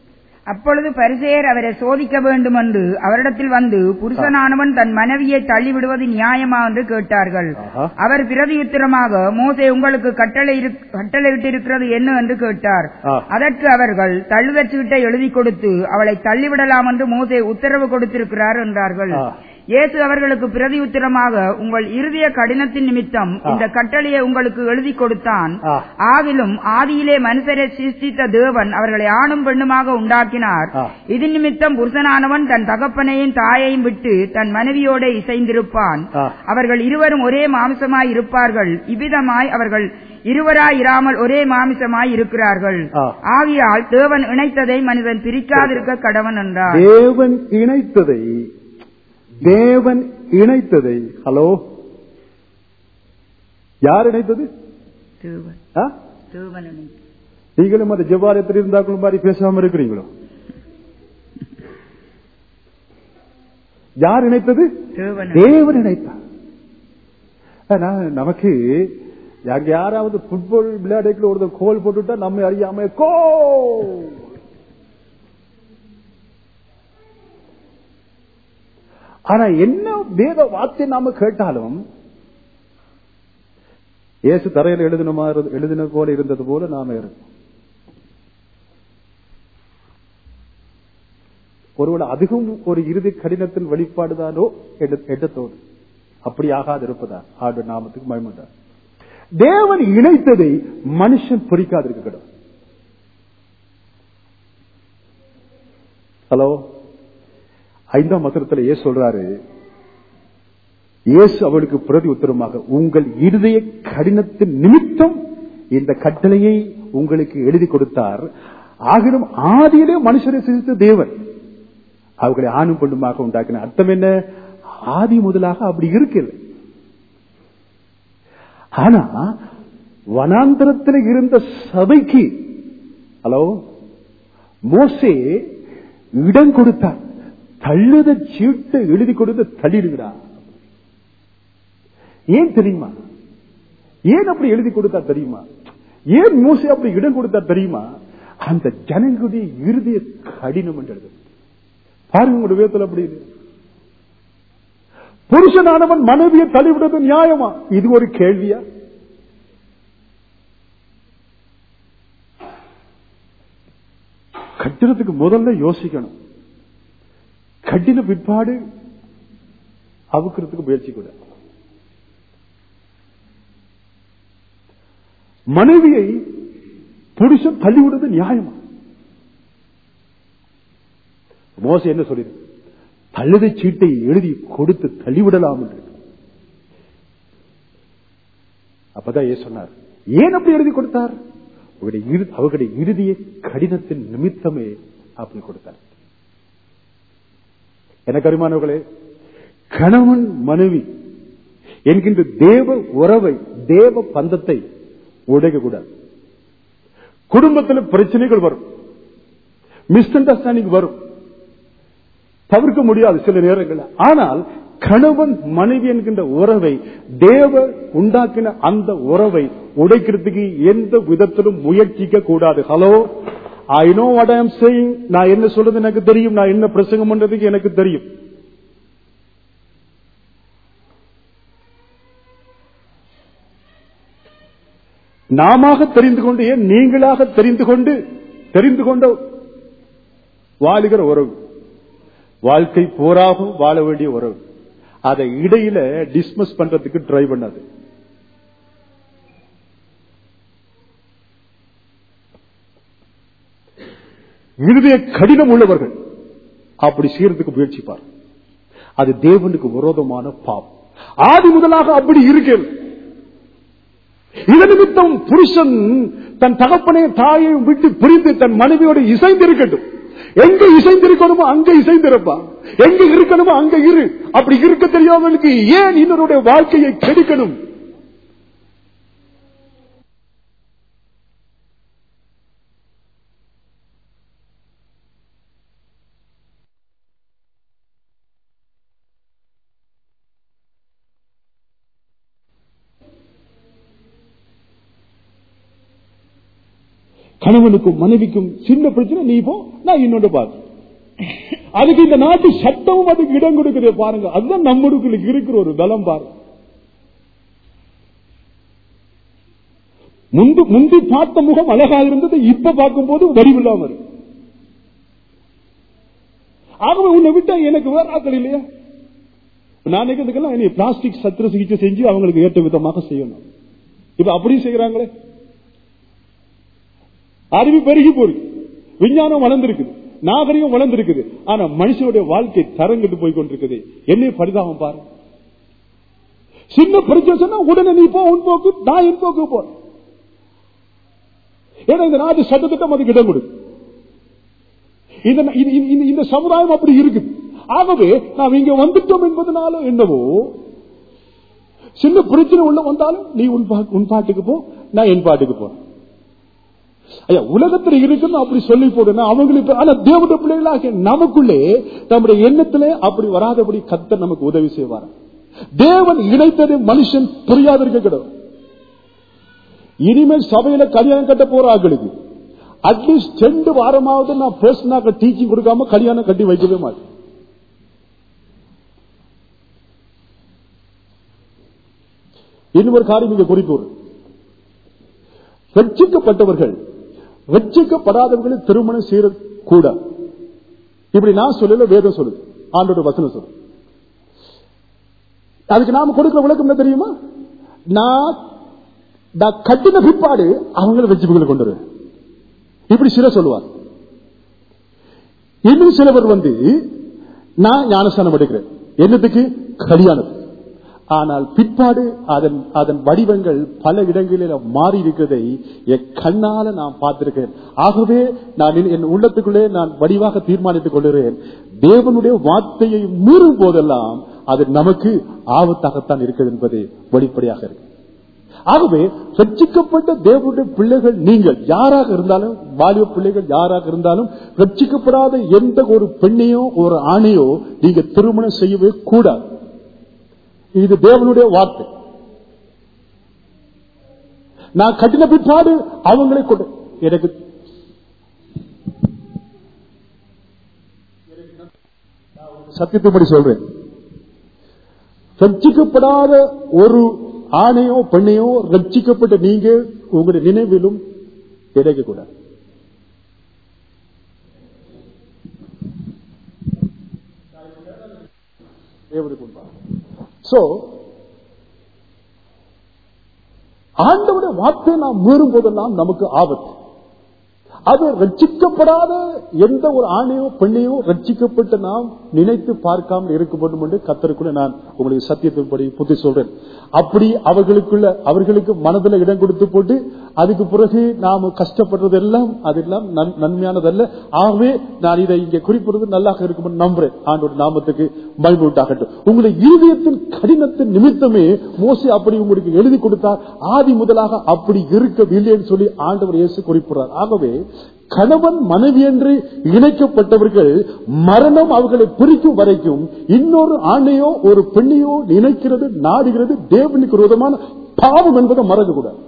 அப்பொழுது பரிசேயர் அவரை சோதிக்க வேண்டும் என்று அவரிடத்தில் வந்து புருஷனானவன் தன் மனைவியை தள்ளிவிடுவது நியாயமா என்று கேட்டார்கள் ஆஹா. அவர் பிரதியுத்தரமாக மோசே உங்களுக்கு கட்டளை இரு- கட்டளையிட்டிருக்கிறது என்ன என்று கேட்டார் ஆ. அதற்கு அவர்கள் தள்ளுதற் சீட்டை எழுதி கொடுத்து அவளை தள்ளிவிடலாம் என்று மோசே உத்தரவு கொடுத்திருக்கிறார் என்றார்கள் ஆ. இயேசு அவர்களுக்கு பிரதியுத்தரமாக உங்கள் இருதய கடினத்தின் நிமித்தம் ஆ. இந்த கட்டளையை உங்களுக்கு எழுதி கொடுத்தான் ஆ. ஆகிலும் ஆதியிலே மனுஷரை சிருஷ்டித்த தேவன் அவர்களை ஆணும் பெண்ணுமாக உண்டாக்கினார் ஆ. இது நிமித்தம் புருஷனானவன் தன் தகப்பனையும் தாயையும் விட்டு தன் மனைவியோட இசைந்திருப்பான் ஆ. அவர்கள் இருவரும் ஒரே மாமிசமாய் இருப்பார்கள் இவ்விதமாய் அவர்கள் இருவராய் இராமல் ஒரே மாமிசமாய் இருக்கிறார்கள் ஆ. ஆகையால் தேவன் இணைத்ததை மனிதன் பிரிக்காதிருக்க கடவன் என்றார் தேவன் இணைத்ததை தேவன் இணைத்ததை ஹலோ யார் இணைத்தது தேவன் ஆ? தேவன் இணைத்தது. நீங்களும் அந்த ஜெவாலயத்தில் இருந்தாக்களும் மாதிரி பேசாம இருக்கிறீங்களோ யார் இணைத்தது தேவன் தேவன் இணைத்தார் ஆனா, நமக்கு அங்க யாராவது புட்பால் விளையாட்டுக்குள்ள ஒருத்தர் கோல் போட்டுட்டா நம்ம அறியாம கோ ஆனா என்ன வேத வார்த்தை நாம கேட்டாலும் இயேசு தரையில் எழுதின மாதிரி எழுதின போல இருந்தது போல நாம இருக்கோம் ஒருவேளை அதுவும் ஒரு இறுதி கடினத்தின் வெளிப்பாடுதானோ எண்ணத்தோடு அப்படி ஆகாது இருப்பதா ஆண்டு நாமத்துக்கு மயமண்டார் தேவன் இணைத்ததை மனுஷன் பொறிக்காதிருக்க கடவுள் ஹலோ ஐந்தாம் வசனத்துல ஏசு சொல்றாரு இயேசு அவளுக்கு பிரதி உத்தரமாக உங்கள் இருதய கடினத்தின் நிமித்தம் இந்த கட்டளையை உங்களுக்கு எழுதி கொடுத்தார் ஆகிலும் ஆதியிலே மனுஷரை சிரித்த தேவன் அவர்களை ஆணும் பெண்ணுமாக உண்டாக்கின அர்த்தம் என்ன ஆதி முதலாக அப்படி இருக்கல ஆனா வனாந்தரத்தில் இருந்த சபைக்கு ஹலோ மோசே இடம் கொடுத்தார் தள்ளுத சீட்டை எழுதி கொடுத்து தள்ளிடுகிறா ஏன் தெரியுமா ஏன் அப்படி எழுதி கொடுத்தா தெரியுமா ஏன் மோசே அப்படி இடம் கொடுத்தா தெரியுமா அந்த ஜனங்களுடைய இறுதிய கடினம் என்று எழுது பாருங்க உங்களுடைய வேதத்தில் அப்படி இல்லை. புருஷனானவன் மனைவியை தள்ளிவிடுவது நியாயமா இது ஒரு கேள்வியா கட்டிடத்துக்கு முதல்ல யோசிக்கணும் கட்டின பிற்பாடு அவுக்கிறதுக்கு முயற்சி கூட மனைவியை புருஷன் தள்ளிவிடுவது நியாயமா மோச என்ன சொல்லியிருக்கு தள்ளுதை சீட்டை எழுதி கொடுத்து தள்ளிவிடலாம் என்று அப்பதான் ஏன் சொன்னார் ஏன் அப்படி எழுதி கொடுத்தார் அவருடைய இறு- அவர்களுடைய இறுதிய கடினத்தின் நிமித்தமே அப்படி கொடுத்தார் எனக்கு அருமானவர்களே கணவன் மனைவி என்கின்ற தேவ உறவை தேவ பந்தத்தை உடைக்க கூடாது குடும்பத்தில் பிரச்சனைகள் வரும் மிஸ் அண்டர்ஸ்டாண்டிங் வரும் தவிர்க்க முடியாது சில நேரங்களில் ஆனால் கணவன் மனைவி என்கின்ற உறவை தேவ உண்டாக்கின அந்த உறவை உடைக்கிறதுக்கு எந்த விதத்திலும் முயற்சிக்க கூடாது hello I know what I am saying நான் என்ன சொல்றது எனக்கு தெரியும் நான் என்ன பிரசங்கம் பண்றதுக்கு எனக்கு தெரியும் நாம தெரிந்து கொண்டு ஏன் நீங்களாக தெரிந்து கொண்டு தெரிந்து கொண்ட வாழுகிற உறவு வாழ்க்கை போராகும் வாழ வேண்டிய உறவு அதை இடையில டிஸ்மஸ் பண்றதுக்கு ட்ரை பண்ணாது இருதய கடினம் உள்ளவர்கள் அப்படி செய்யறதுக்கு முயற்சிப்பார் அது தேவனுக்கு விரோதமான பாவம் ஆதி முதலாக அப்படி இருக்கிறது இதன் நிமித்தம் புருஷன் தன் தகப்பனையும் தாயையும் விட்டு பிரிந்து தன் மனைவியோடு இசைந்திருக்கட்டும் எங்க இசைந்திருக்கணுமோ அங்க இசைந்திருப்பா எங்க இருக்கணுமோ அங்க இரு அப்படி இருக்க தெரியாதவனுக்கு ஏன் இன்னொருடைய வாழ்க்கையை கெடுக்கணும் கணவனுக்கும் மனைவிக்கும் சின்ன பிரச்சனை நீ போ நான் இன்னொன்று பார்த்து அதுக்கு இந்த நாட்டு சட்டமும் அதுக்கு இடம் கொடுக்குது பாருங்க அதுதான் நம்மளுக்கு இருக்கிற ஒரு பலம் பாருங்க முன்பு முந்தி பார்த்த முகம் அழகா இருந்தது இப்ப பார்க்கும்போது வடிவில்லாம இருக்கு ஆகவே உன்னை விட்டா எனக்கு வேற ஆக்கள் இல்லையா நான் நினைக்கிறதுக்கெல்லாம் இனி பிளாஸ்டிக் சத்திர சிகிச்சை செஞ்சு அவங்களுக்கு ஏற்ற விதமாக செய்யணும் இப்ப அப்படியும் செய்யறாங்களே அறிவு பெருகி போயிருக்கு விஞ்ஞானம் வளர்ந்திருக்குது நாகரிகம் வளர்ந்திருக்குது ஆனா மனுஷனுடைய வாழ்க்கை தரங்கிட்டு போய் கொண்டிருக்குது என்ன பரிதாபம் பாரு சின்ன பிரச்சனை சொன்னா உடனே நீ போ உன் போக்கு நான் என் போக்கு போறேன் ஏன்னா இந்த நாட்டு சட்டத்திட்டம் அதுக்கு இடம் கொடுக்கு இந்த இந்த- இந்த- இந்த சமுதாயம் அப்படி இருக்குது ஆகவே நாம் இங்க வந்துட்டோம் என்பதனால என்னவோ சின்ன பிரச்சனை உள்ள வந்தாலும் நீ உன் பா- உன் பாட்டுக்கு போ நான் என் பாட்டுக்கு போறேன் ஐயா உலகத்தில் இருக்குன்னு அப்படி சொல்லி போடுனா அவங்களுக்கு ஆனா தேவனுடைய பிள்ளைகளாக நமக்குள்ளே நம்முடைய எண்ணத்திலே அப்படி வராதபடி கத்த நமக்கு உதவி செய்வார் தேவன் இணைத்தது மனுஷன் புரியாதிருக்க கிடையாது இனிமேல் சபையில கல்யாணம் கட்ட போற ஆட்களுக்கு அட்லீஸ்ட் ரெண்டு வாரமாவது நான் பர்சனாக டீச்சிங் கொடுக்காம கல்யாணம் கட்டி வைக்கவே மாட்டேன் இன்னொரு காரியம் இங்க குறிப்பு ரட்சிக்கப்பட்டவர்கள் ரட்சிக்கப்படாதவர்களை திருமணம் செய்ய கூட இப்படி நான் சொல்லல வேதம் சொல்லுது ஆண்டோட வசனம் சொல்லு அதுக்கு நாம கொடுக்கிற விளக்கம் என்ன தெரியுமா நான் நான் கட்டின பிற்பாடு அவங்களை வச்சுப்புகளை கொண்டு வருவேன் இப்படி சில சொல்லுவார் இன்னும் சிலவர் வந்து நான் ஞானஸ்தானம் எடுக்கிறேன் என்னத்துக்கு கல்யாணத்துக்கு ஆனால் பிற்பாடு அதன் அதன் வடிவங்கள் பல இடங்களில் மாறி இருக்கிறதை என் கண்ணால நான் பார்த்திருக்கிறேன் ஆகவே நான் என் என் உள்ளத்துக்குள்ளே நான் வடிவாக தீர்மானித்துக் கொள்கிறேன் தேவனுடைய வார்த்தையை மீறும் போதெல்லாம் அது நமக்கு ஆபத்தாகத்தான் இருக்கிறது என்பது வெளிப்படையாக இருக்கு ஆகவே ரட்சிக்கப்பட்ட தேவனுடைய பிள்ளைகள் நீங்கள் யாராக இருந்தாலும் வாலிப பிள்ளைகள் யாராக இருந்தாலும் ரட்சிக்கப்படாத எந்த ஒரு பெண்ணையோ ஒரு ஆணையோ நீங்க திருமணம் செய்யவே கூடாது இது தேவனுடைய வார்த்தை நான் கட்டின பிற்பாடு அவங்களை கொண்டு எனக்கு சத்தியத்தைப்படி சொல்றேன் ரட்சிக்கப்படாத ஒரு ஆணையோ பெண்ணையோ ரட்சிக்கப்பட்ட நீங்க உங்களுடைய நினைவிலும் கிடைக்கக்கூடாது தேவனுக்கு முன்பாக. So, ஆண்டவுடைய வார்த்தை நாம் மீறும் போதெல்லாம் நமக்கு ஆபத்து அது ரட்சிக்கப்படாத எந்த ஒரு ஆணையோ பெண்ணையோ ரட்சிக்கப்பட்டு நாம் நினைத்து பார்க்காமல் இருக்க வேண்டும் என்று கத்தருக்குள்ள நான் உங்களுக்கு சத்தியத்தின்படி புத்தி சொல்றேன் அப்படி அவர்களுக்குள்ள அவர்களுக்கு மனதில் இடம் கொடுத்து போட்டு அதுக்கு பிறகு நாம கஷ்டப்படுறது எல்லாம் அதெல்லாம் நன்- நன்மையானதல்ல ஆகவே நான் இதை இங்கே குறிப்பிடுறது நல்லாக இருக்கும் என்று நம்புறேன் ஆண்டோட நாமத்துக்கு மகிழ்வுண்டாகட்டும் உங்களுடைய இருதயத்தின் கடினத்தின் நிமித்தமே மோசி அப்படி உங்களுக்கு எழுதி கொடுத்தார் ஆதி முதலாக அப்படி இருக்கவில்லைன்னு சொல்லி ஆண்டவர் இயேசு குறிப்பிடுறார் ஆகவே கணவன் மனைவி என்று இணைக்கப்பட்டவர்கள் மரணம் அவர்களை பிரிக்கும் வரைக்கும் இன்னொரு ஆணையோ ஒரு பெண்ணையோ நினைக்கிறது நாடுகிறது தேவனுக்கு விரோதமான பாவம் என்பதை மறக்க கூடாது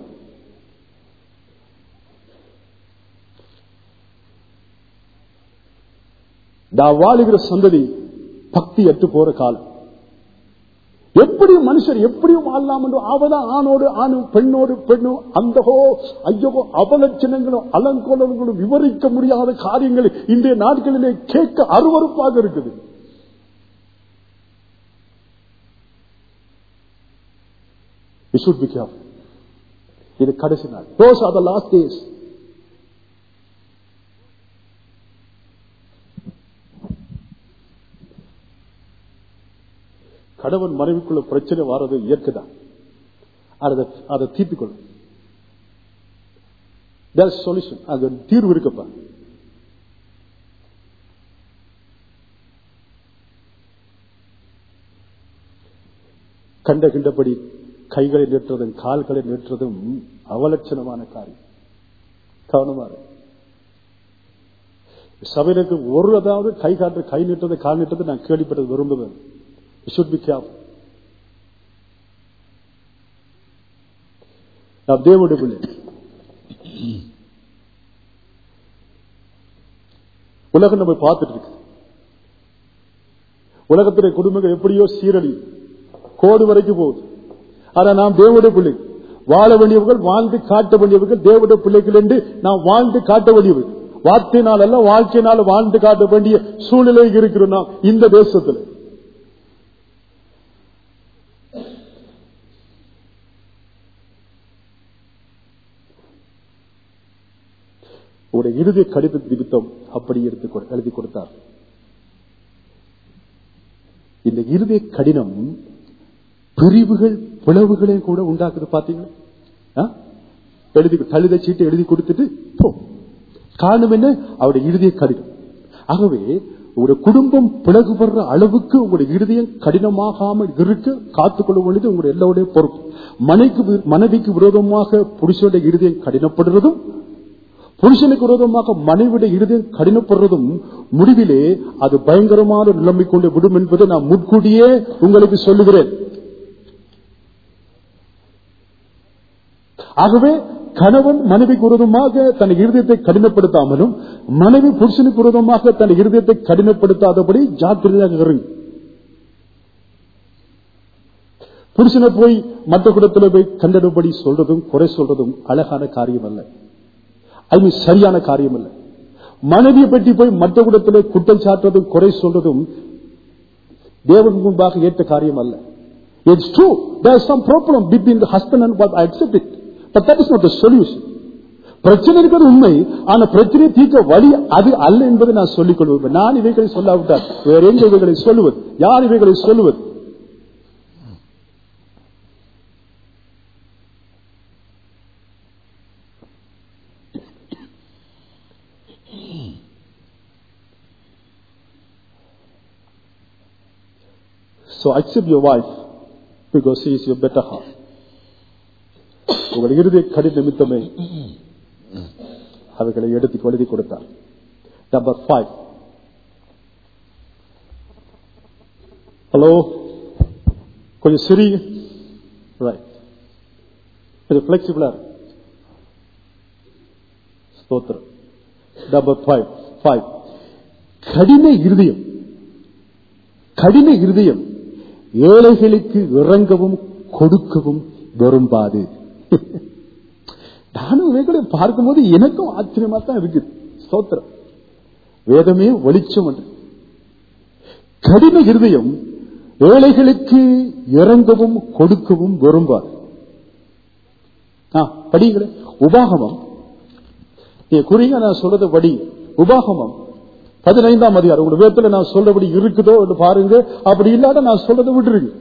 நான் வாழுகிற சந்ததி பக்தி அற்று போற காலம் எப்படி மனுஷர் எப்படியும் வாழலாம் என்று அவதான் ஆணோடு ஆணும் பெண்ணோடு பெண்ணும் அந்தகோ ஐயோ அவலட்சணங்களும் அலங்கோலங்களும் விவரிக்க முடியாத காரியங்கள் இன்றைய நாட்களிலே கேட்க அருவருப்பாக இருக்குது We should be careful. இது கடைசி நாள் Those are the last days. கணவன் மனைவிக்குள்ள பிரச்சனை வர்றது இயற்கைதான் அதை அதை தீர்த்துக்கொள்ளும் சொல்யூஷன் அது தீர்வு இருக்கப்பா கண்ட கிண்டபடி கைகளை நீட்டுறதும் கால்களை நீட்டுறதும் அவலட்சணமான காரியம் கவனமா இரு. சபையிலுக்கு ஒரு அதாவது கை காட்டு கை நீட்டுறது கால் நீட்டுறது நான் கேள்விப்பட்டது விரும்புவேன் should be careful. நாம் தேவனுடைய பிள்ளை உலகம் நம்ம பார்த்துட்டு இருக்கு உலகத்துடைய குடும்பங்கள் எப்படியோ சீரழி கோடு வரைக்கும் போகுது ஆனா நாம் தேவனுடைய பிள்ளை வாழ வேண்டியவர்கள் வாழ்ந்து காட்ட வேண்டியவர்கள் தேவனுடைய பிள்ளைகள் என்று நாம் வாழ்ந்து காட்ட வேண்டியவர்கள் வார்த்தையினால் அல்ல வாழ்க்கையினால் வாழ்ந்து காட்ட வேண்டிய சூழ்நிலை இருக்கிறோம் நாம் இந்த தேசத்தில் உடைய இறுதி கடித நிமித்தம் அப்படி எடுத்து கொடு- எழுதி கொடுத்தார் இந்த இறுதி கடினம் பிரிவுகள் பிளவுகளை கூட உண்டாக்குது பாத்தீங்களா ஆ? எழுதி கழுத சீட்டு எழுதி கொடுத்துட்டு போ. காரணம் என்ன அவருடைய இறுதிய கடினம் ஆகவே உங்களுடைய குடும்பம் பிளகுபடுற அளவுக்கு உங்களுடைய இருதயம் கடினமாகாமல் இருக்க காத்துக்கொள்ள வேண்டியது உங்களுடைய எல்லோருடைய பொறுப்பு மனைக்கு வி- மனைவிக்கு விரோதமாக புருஷனுடைய இருதயம் கடினப்படுறதும் புருஷனுக்கு விரோதமாக மனைவியுடைய இருதயம் கடினப்படுறதும் முடிவிலே அது பயங்கரமான நிலைமை கொண்டு விடும் என்பதை நான் முன்கூட்டியே உங்களுக்கு சொல்லுகிறேன் ஆகவே கணவன் மனைவிக்கு விரோதமாக தன் இருதயத்தை கடினப்படுத்தாமலும் மனைவி புருஷனுக்கு விரோதமாக தன் இருதயத்தை கடினப்படுத்தாதபடி ஜாக்கிரதையாக இருங்க புருஷனை போய் மற்ற குடத்துல போய் கண்டடுபடி சொல்றதும் குறை சொல்றதும் அழகான காரியம் அல்ல அது சரியான காரியம் அல்ல மனைவியை பற்றி போய் மற்ற குடத்திலே குற்றம் சாட்டுறதும் குறை சொல்றதும் தேவன் முன்பாக ஏற்ற காரியம் அல்ல it's true there some problem between the husband and I accept it but that is not the solution பிரச்சனை இருக்கிறது உண்மை ஆனா பிரச்சனையை தீர்க்க வழி அது அல்ல என்பதை நான் சொல்லிக் கொள்வேன் நான் இவைகளை சொல்லாவிட்டால் வேற எங்க இவைகளை சொல்லுவது யார் இவைகளை சொல்லுவது So accept your wife because she is your better half. உங்கள் இறுதி கடி நிமித்தமே அவைகளை எடுத்து எழுதி கொடுத்தார் நம்பர் ஃபைவ் ஹலோ கொஞ்சம் சிறி ரைட் கொஞ்சம் பிளெக்சிபிளா ஸ்தோத்திரம் நம்பர் ஃபைவ் ஃபைவ் கடின இருதயம் கடின இருதயம் ஏழைகளுக்கு இறங்கவும் கொடுக்கவும் விரும்பாது நானும் இவைகளை பார்க்கும்போது எனக்கும் ஆச்சரியமா தான் இருக்குது ஸ்தோத்திரம் வேதமே வெளிச்சம் என்று கடின இருதயம் ஏழைகளுக்கு இறங்கவும் கொடுக்கவும் விரும்பாது ஆ, படிங்களேன் உபாகமம் நீ குறிங்க நான் சொல்றத படி உபாகமம் பதினைந்தாம் அதிகாரம் உங்க வேதத்துல நான் சொல்றபடி இருக்குதோ என்று பாருங்க அப்படி இல்லாத நான் சொல்றதை விட்டுருங்க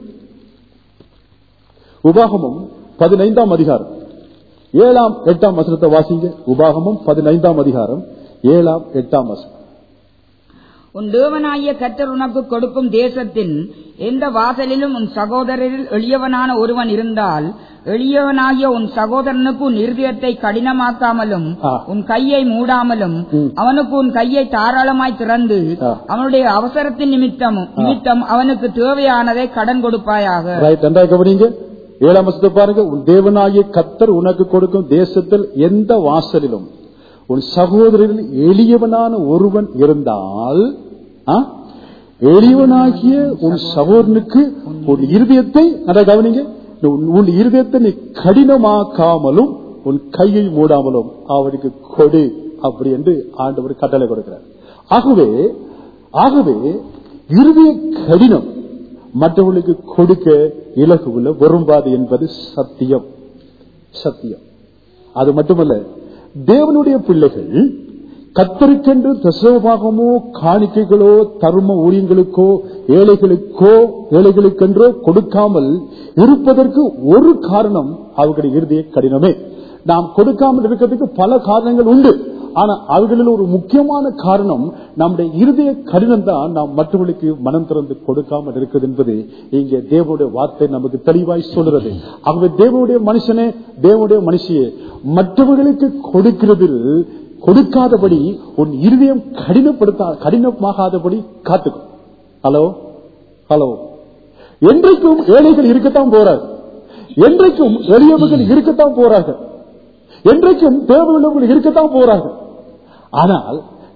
உபாகமம் பதினைந்தாம் அதிகாரம் ஏழாம் எட்டாம் வசனத்தை வாசிங்க உபாகமம் பதினைந்தாம் அதிகாரம் ஏழாம் எட்டாம் வசனம் உன் தேவனாகிய கர்த்தர் உனக்கு கொடுக்கும் தேசத்தின் எந்த வாசலிலும் உன் சகோதரரில் எளியவனான ஒருவன் இருந்தால் எளியவனாகிய உன் சகோதரனுக்கு உன் இருதயத்தை கடினமாக்காமலும் ஆ. உன் கையை மூடாமலும் ம். அவனுக்கு உன் கையை தாராளமாய் திறந்து ஆ. அவனுடைய அவசரத்தின் நிமித்தம் நிமித்தம் அவனுக்கு தேவையானதை கடன் கொடுப்பாயாக ரைட் நன்றாக கவனிங்க ஏழாம் வசனத்தை பாருங்க உன் தேவனாகிய கத்தர் உனக்கு கொடுக்கும் தேசத்தில் எந்த வாசலிலும் உன் சகோதரரில் எளியவனான ஒருவன் இருந்தால் ஆ? எளியவனாகிய உன் சகோதரனுக்கு உன் இருதயத்தை நன்றாக கவனிங்க உன் உன் இருதயத்தை நீ கடினமாக்காமலும் உன் கையை மூடாமலும் அவனுக்கு கொடு அப்படி என்று ஆண்டவர் கட்டளை கொடுக்கிறார் ஆகவே ஆகவே இருதய கடினம் மற்றவர்களுக்கு கொடுக்க இலகுவில் விரும்பாது என்பது சத்தியம் சத்தியம் அது மட்டுமல்ல தேவனுடைய பிள்ளைகள் கத்தருக்கென்று தசவபாகமோ காணிக்கைகளோ தர்ம ஊழியங்களுக்கோ ஏழைகளுக்கோ ஏழைகளுக்கென்றோ கொடுக்காமல் இருப்பதற்கு ஒரு காரணம் அவர்களுடைய இறுதிய கடினமே நாம் கொடுக்காமல் இருக்கிறதுக்கு பல காரணங்கள் உண்டு ஆனா அவர்களில் ஒரு முக்கியமான காரணம் நம்முடைய இருதய கடினம் தான் நாம் மற்றவர்களுக்கு மனம் திறந்து கொடுக்காமல் இருக்குது என்பது இங்கே தேவனுடைய வார்த்தை நமக்கு தெளிவாய் சொல்கிறது ஆகவே தேவனுடைய மனுஷனே தேவனுடைய மனுஷியே மற்றவர்களுக்கு கொடுக்கிறதில் கொடுக்காதபடி உன் இருதயம் கடினப்படுத்தா கடினமாகாதபடி காத்துக்கும் ஹலோ ஹலோ என்றைக்கும் ஏழைகள் இருக்கத்தான் போறார் என்றைக்கும் எளியவர்கள் இருக்கத்தான் போறார்கள் என்றைக்கும் தேவையுள்ளவர்கள் இருக்கத்தான் போறார்கள் ஆனால்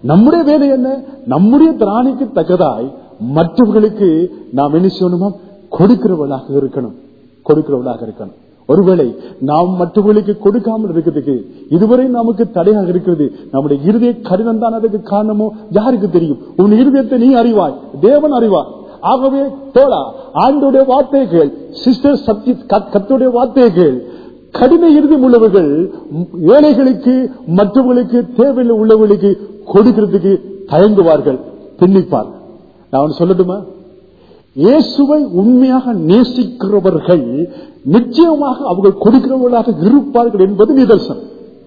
நம்முடைய வேலை என்ன நம்முடைய திராணிக்கு தக்கதாய் மற்றவர்களுக்கு நாம் என்ன செய்யணுமா கொடுக்கிறவளாக இருக்கணும் கொடுக்கிறவளாக இருக்கணும் ஒருவேளை நாம் மற்றவர்களுக்கு கொடுக்காமல் இருக்கிறதுக்கு இதுவரை நமக்கு தடையாக இருக்கிறது நம்முடைய இருதய கடினம் தான் அதுக்கு காரணமோ யாருக்கு தெரியும் உன் இருதயத்தை நீ அறிவாய் தேவன் அறிவாய் ஆகவே தோழா ஆண்டுடைய வார்த்தைகள் சிஸ்டர் சத்ய கத்துடைய வார்த்தைகள் கடின இறுதியம் உள்ளவர்கள் ஏழைகளுக்கு மற்றவர்களுக்கு தேவையில் உள்ளவர்களுக்கு கொடுக்கிறதுக்கு தயங்குவார்கள் பின்னிப்பார் நான் சொல்லட்டுமா இயேசுவை உண்மையாக நேசிக்கிறவர்கள் நிச்சயமாக அவர்கள் கொடுக்கிறவர்களாக இருப்பார்கள் என்பது நிதர்சனம்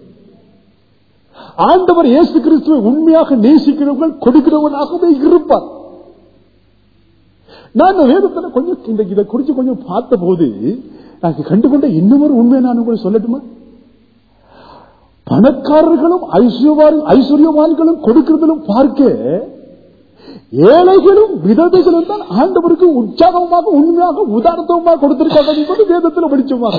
ஆண்டவர் இயேசு கிறிஸ்துவை உண்மையாக நேசிக்கிறவர்கள் கொடுக்கிறவர்களாகவே இருப்பார் நான் இந்த வேதத்தில் கொஞ்சம் இந்த இதை குறித்து கொஞ்சம் பார்த்த போது நான் கண்டுகொண்ட இன்னொரு உண்மை நான் உங்களுக்கு சொல்லட்டுமா பணக்காரர்களும் ஐஸ்வர்யவான்களும் கொடுக்கிறதிலும் பார்க்க ஏழைகளும் விதவைகளும் தான் ஆண்டவருக்கு உற்சாகமாக உண்மையாக உதாரணமாக கொடுத்திருக்காங்க என்பது வேதத்தில் படிச்சமாக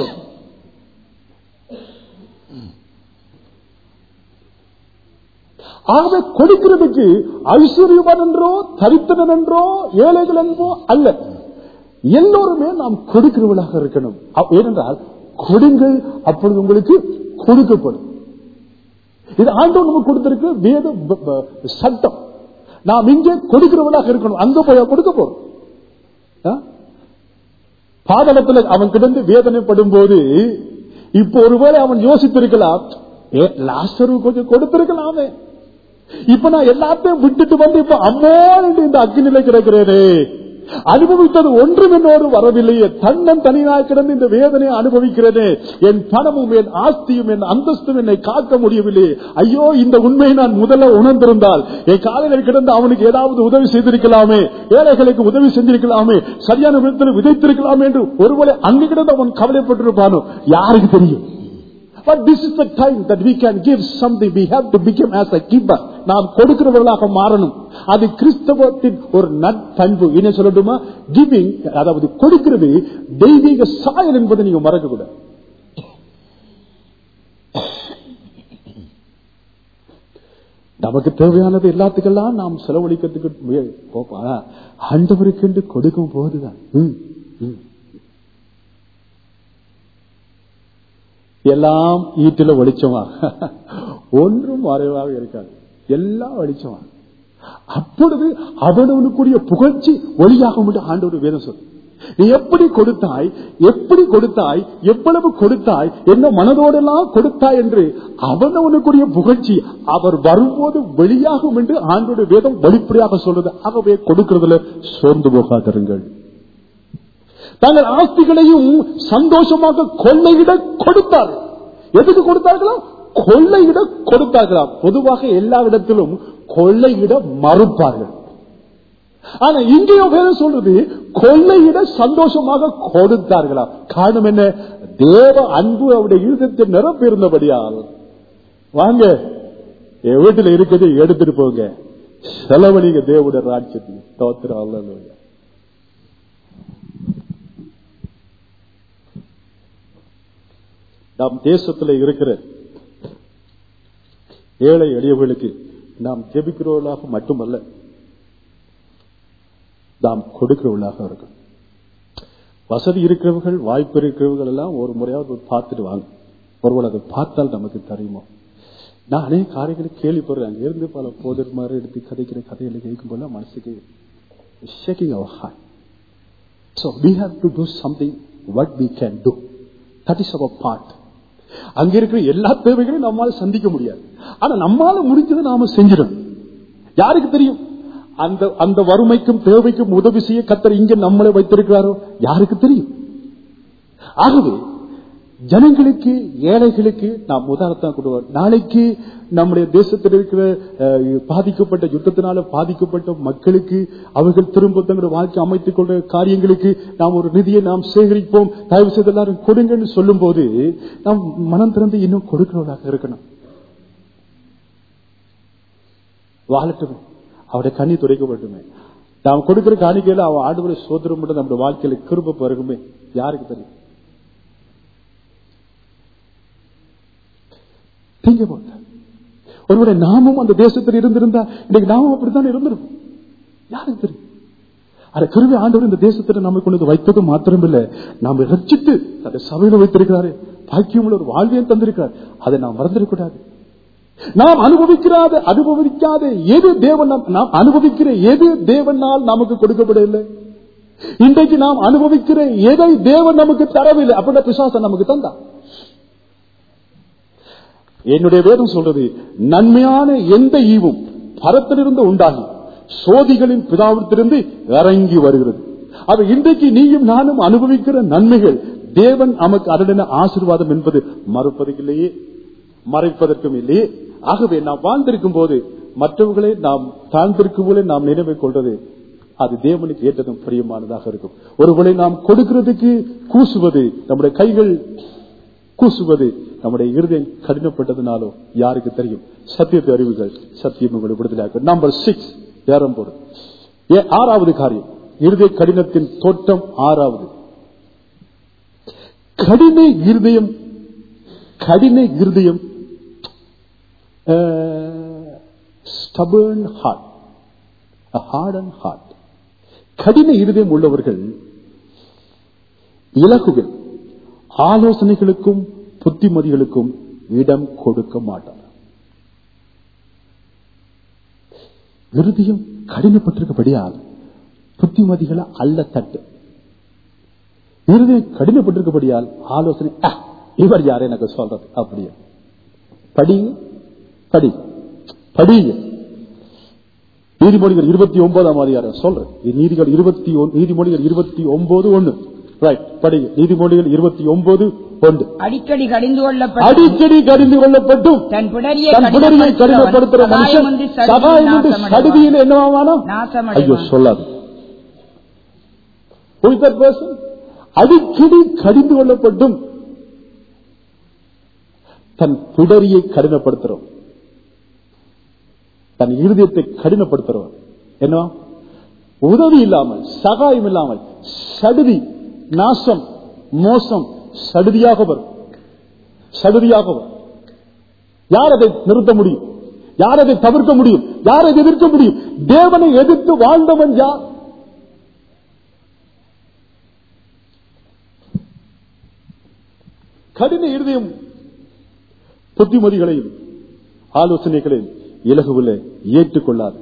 ஆகவே கொடுக்கிறதுக்கு ஐஸ்வர்யவான் என்றோ தரித்திரன் என்றோ ஏழைகள் என்றோ அல்ல எல்லோருமே நாம் கொடுக்கிறவர்களாக இருக்கணும் ஏனென்றால் கொடுங்கள் அப்பொழுது உங்களுக்கு கொடுக்கப்படும் இது ஆண்டவர் நமக்கு கொடுத்திருக்கு வேத சட்டம் நாம் இங்கே கொடுக்கிறவர்களாக இருக்கணும் அங்க போய் கொடுக்க போறோம் பாதளத்தில் அவன் கிடந்து வேதனைப்படும் போது இப்ப ஒருவேளை அவன் யோசித்திருக்கலாம் லாஸ்டரு கொஞ்சம் கொடுத்திருக்கலாமே இப்ப நான் எல்லாத்தையும் விட்டுட்டு வந்து இப்ப அம்மா இந்த அக்னில கிடக்கிறேனே அனுபவித்தது ஒன்றும் என்னோடு வரவில்லையே தன்னன் தனியாக கிடந்து இந்த வேதனை அனுபவிக்கிறேனே என் பணமும் என் ஆஸ்தியும் என் அந்தஸ்தும் என்னை காக்க முடியவில்லையே ஐயோ இந்த உண்மையை நான் முதல்ல உணர்ந்திருந்தால் என் காலையில் கிடந்து அவனுக்கு ஏதாவது உதவி செய்திருக்கலாமே ஏழைகளுக்கு உதவி செஞ்சிருக்கலாமே சரியான விதத்தில் விதைத்திருக்கலாமே என்று ஒருவேளை அங்கு கிடந்து அவன் கவலைப்பட்டிருப்பானோ யாருக்கு தெரியும் But this is the time that we can give something. We have to become as a keeper. நாம் கொடுக்கிறவர்களாக மாறணும் அது கிறிஸ்தவத்தின் ஒரு நட்பண்பு என்ன சொல்லட்டுமா கிவிங் அதாவது கொடுக்கிறது தெய்வீக சாயல் என்பதை நீங்க மறக்க கூடாது நமக்கு தேவையானது எல்லாத்துக்கெல்லாம் நாம் செலவழிக்கிறதுக்கு ஆண்டவருக்கு என்று கொடுக்கும் போதுதான் எல்லாம் ஈட்டில வெளிச்சமா ஒன்றும் மறைவாக இருக்காது எல்லாம் வெளிச்சமா அப்பொழுது அவனவனுக்குரிய புகழ்ச்சி ஒளியாகும் என்று ஆண்டவர் வேதம் சொல்லு நீ எப்படி கொடுத்தாய் எப்படி கொடுத்தாய் எவ்வளவு கொடுத்தாய் என்ன மனதோடெல்லாம் கொடுத்தாய் என்று அவனவனுக்குரிய புகழ்ச்சி அவர் வரும்போது வெளியாகும் என்று ஆண்டோட வேதம் வெளிப்படையாக சொல்றது ஆகவே கொடுக்கிறதுல சோர்ந்து போகாதிருங்கள் தங்கள் ஆஸ்திகளையும் சந்தோஷமாக கொள்ளையிட கொடுத்தார்கள் எதுக்கு கொடுத்தார்களா கொள்ளையிட கொடுத்தார்களாம் பொதுவாக எல்லா இடத்திலும் கொள்ளையிட மறுப்பார்கள் ஆனா இங்கேயோ பேர சொல்றது கொள்ளையிட சந்தோஷமாக கொடுத்தார்களாம் காரணம் என்ன தேவ அன்பு அவருடைய இருதத்தை நிரப்பியிருந்தபடியால் வாங்க என் வீட்டுல இருக்கிறது எடுத்துட்டு போங்க செலவழிங்க தேவடைய ராட்சத்துக்கு தோத்திரம் அல்ல நாம் தேசத்தில் இருக்கிற ஏழை எளியவர்களுக்கு நாம் ஜெபிக்கிறவர்களாக மட்டுமல்ல நாம் கொடுக்கிறவர்களாக இருக்கும் வசதி இருக்கிறவர்கள் வாய்ப்பு இருக்கிறவர்கள் எல்லாம் ஒரு முறையாவது பார்த்துட்டு வாங்க ஒருவள் அதை பார்த்தால் நமக்கு தெரியுமோ நான் அநேக காரியங்களை கேள்விப்படுறேன் அங்க இருந்து பல போதர் மாதிரி எடுத்து கதைக்கிற கதைகளை கேட்கும் போல மனசுக்கு shaking our heart so we have to do something what we can do that is our part அங்க இருக்கிற எல்லா தேவைகளையும் நம்மால சந்திக்க முடியாது ஆனா நம்மால முடிஞ்சதை நாம செஞ்சிடணும் யாருக்கு தெரியும் அந்த அந்த வறுமைக்கும் தேவைக்கும் உதவி செய்ய கத்தர் இங்க நம்மளை வைத்திருக்கிறாரோ யாருக்கு தெரியும் ஆகவே ஜனங்களுக்கு ஏழைகளுக்கு நாம் உதாரணத்தான் கொடுவோம் நாளைக்கு நம்முடைய தேசத்தில் இருக்கிற அஹ், பாதிக்கப்பட்ட யுத்தத்தினால பாதிக்கப்பட்ட மக்களுக்கு அவர்கள் திரும்ப தங்களுடைய வாழ்க்கை அமைத்துக் கொண்ட காரியங்களுக்கு நாம் ஒரு நிதியை நாம் சேகரிப்போம் தயவு செய்து எல்லாரும் கொடுங்கன்னு சொல்லும் போது நாம் மனம் திறந்து இன்னும் கொடுக்கிறவர்களாக இருக்கணும் வாழட்டுமே அவருடைய கண்ணி துடைக்கப்பட்டுமே நாம் கொடுக்கிற காணிக்கையில அவன் ஆடுபடி சோதரம் மட்டும் நம்முடைய வாழ்க்கையில கிருப்ப பிறகுமே யாருக்கு தெரியும் Think about that. ஒருவேளை நாமும் அந்த தேசத்தில் இருந்திருந்தா இன்னைக்கு நாமும் அப்படித்தான் இருந்திருப்போம் யாருக்கு தெரியும் அந்த கிருவி ஆண்டவர் இந்த தேசத்துல நம்ம கொண்டு வந்து வைத்தது மாத்திரமில்ல நாம் ரட்சித்து அந்த சபையில வைத்திருக்கிறாரு பாக்கியமுள்ள ஒரு வாழ்வியம் தந்திருக்கிறார் அதை நாம் மறந்துடக்கூடாது நாம் அனுபவிக்கிறாத அனுபவிக்காத எது தேவன் நாம் நாம் அனுபவிக்கிற எது தேவனால் நமக்கு கொடுக்கப்படவில்லை இன்றைக்கு நாம் அனுபவிக்கிற எதை தேவன் நமக்கு தரவில்லை அப்படின்னா பிசாசம் நமக்கு தந்தா என்னுடைய வேதம் சொல்றது நன்மையான எந்த ஈவும் பரத்திலிருந்து உண்டாகி சோதிகளின் பிதாவிடத்திலிருந்து இறங்கி வருகிறது அது இன்றைக்கு நீயும் நானும் அனுபவிக்கிற நன்மைகள் தேவன் நமக்கு அதன ஆசீர்வாதம் என்பது மறுப்பதற்கில்லையே மறைப்பதற்கும் இல்லையே ஆகவே நாம் வாழ்ந்திருக்கும் போது மற்றவர்களை நாம் தாழ்ந்திருக்கும் போல நாம் நினைவை கொள்வது அது தேவனுக்கு ஏற்றதும் பிரியமானதாக இருக்கும் ஒருவேளை நாம் கொடுக்கிறதுக்கு கூசுவது நம்முடைய கைகள் கூசுவது நம்முடைய இருதயம் கடினப்பட்டதுனாலோ யாருக்கு தெரியும் சத்தியத்தை அறிவுகள் சத்தியம் உங்களை விடுதலையாக்கும் நம்பர் சிக்ஸ் ஏறம் போடும் ஏ ஆறாவது காரியம் இருதய கடினத்தின் தோற்றம் ஆறாவது கடின இருதயம் கடின இருதயம் stubborn heart hard and heart கடின இருதயம் உள்ளவர்கள் இலகுகள் ஆலோசனைகளுக்கும் புத்திமதிகளுக்கும் இடம் கொடுக்க மாட்டார் இருதயம் கடினப்பட்டிருக்கபடியால் புத்திமதிகளை அல்ல தட்டு இருதயம் கடினப்பட்டிருக்கபடியால் ஆலோசனை "அஹ், இவர் யார் எனக்கு சொல்றது அப்படியே படிங்க படி படிங்க நீதிமொழிகள் இருபத்தி ஒன்பதாம் அதிகாரம் சொல்றேன் இது நீதிகள் இருபத்தி ஒன்- நீதிமொழிகள் இருபத்தி ஒன்பது ஒண்ணு ரைட் படிங்க நீதிமொழிகள் இருபத்தி ஒன்பது ஒன்று அடிக்கடி கடிந்து கொள்ளப்பட்ட அடிக்கடி கடிந்து கொள்ளப்பட்டும் தன் பிடரியை தன் புடரியை கடினப்படுத்துற மனுஷன் சகாயமின்றி சடுதியில் என்னவானா நாசமடைவான். ஐயோ சொல்லாது Who is that person? அடிக்கடி கடிந்து கொள்ளப்பட்டும் தன் பிடரியை கடினப்படுத்துறோம் தன் இருதயத்தை கடினப்படுத்துறோம் என்ன உதவி இல்லாமல் சகாயம் இல்லாமல் சடுதி நாசம் மோசம் சடுதியாக வரும் சடுதியாக வரும் யார் அதை நிறுத்த முடியும் யார் அதை தவிர்க்க முடியும் யார் அதை எதிர்க்க முடியும் தேவனை எதிர்த்து வாழ்ந்தவன் யார் கடின இருதயம் புத்திமதிகளையும் ஆலோசனைகளையும் இலகுவில ஏற்றுக்கொள்ளாது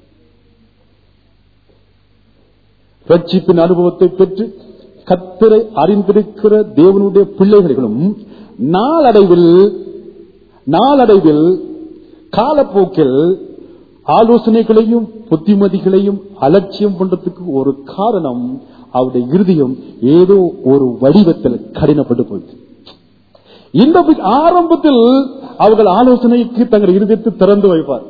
ரட்சிப்பின் அனுபவத்தை பெற்று கத்தரை அறிந்திருக்கிற தேவனுடைய பிள்ளைகளும் நாளடைவில் நாளடைவில் காலப்போக்கில் ஆலோசனைகளையும் புத்திமதிகளையும் அலட்சியம் பண்றதுக்கு ஒரு காரணம் அவருடைய இருதயம் ஏதோ ஒரு வடிவத்தில் கடினப்பட்டு போயிடுச்சு இந்த பி- ஆரம்பத்தில் அவர்கள் ஆலோசனைக்கு தங்கள் இருதயத்தை திறந்து வைப்பார்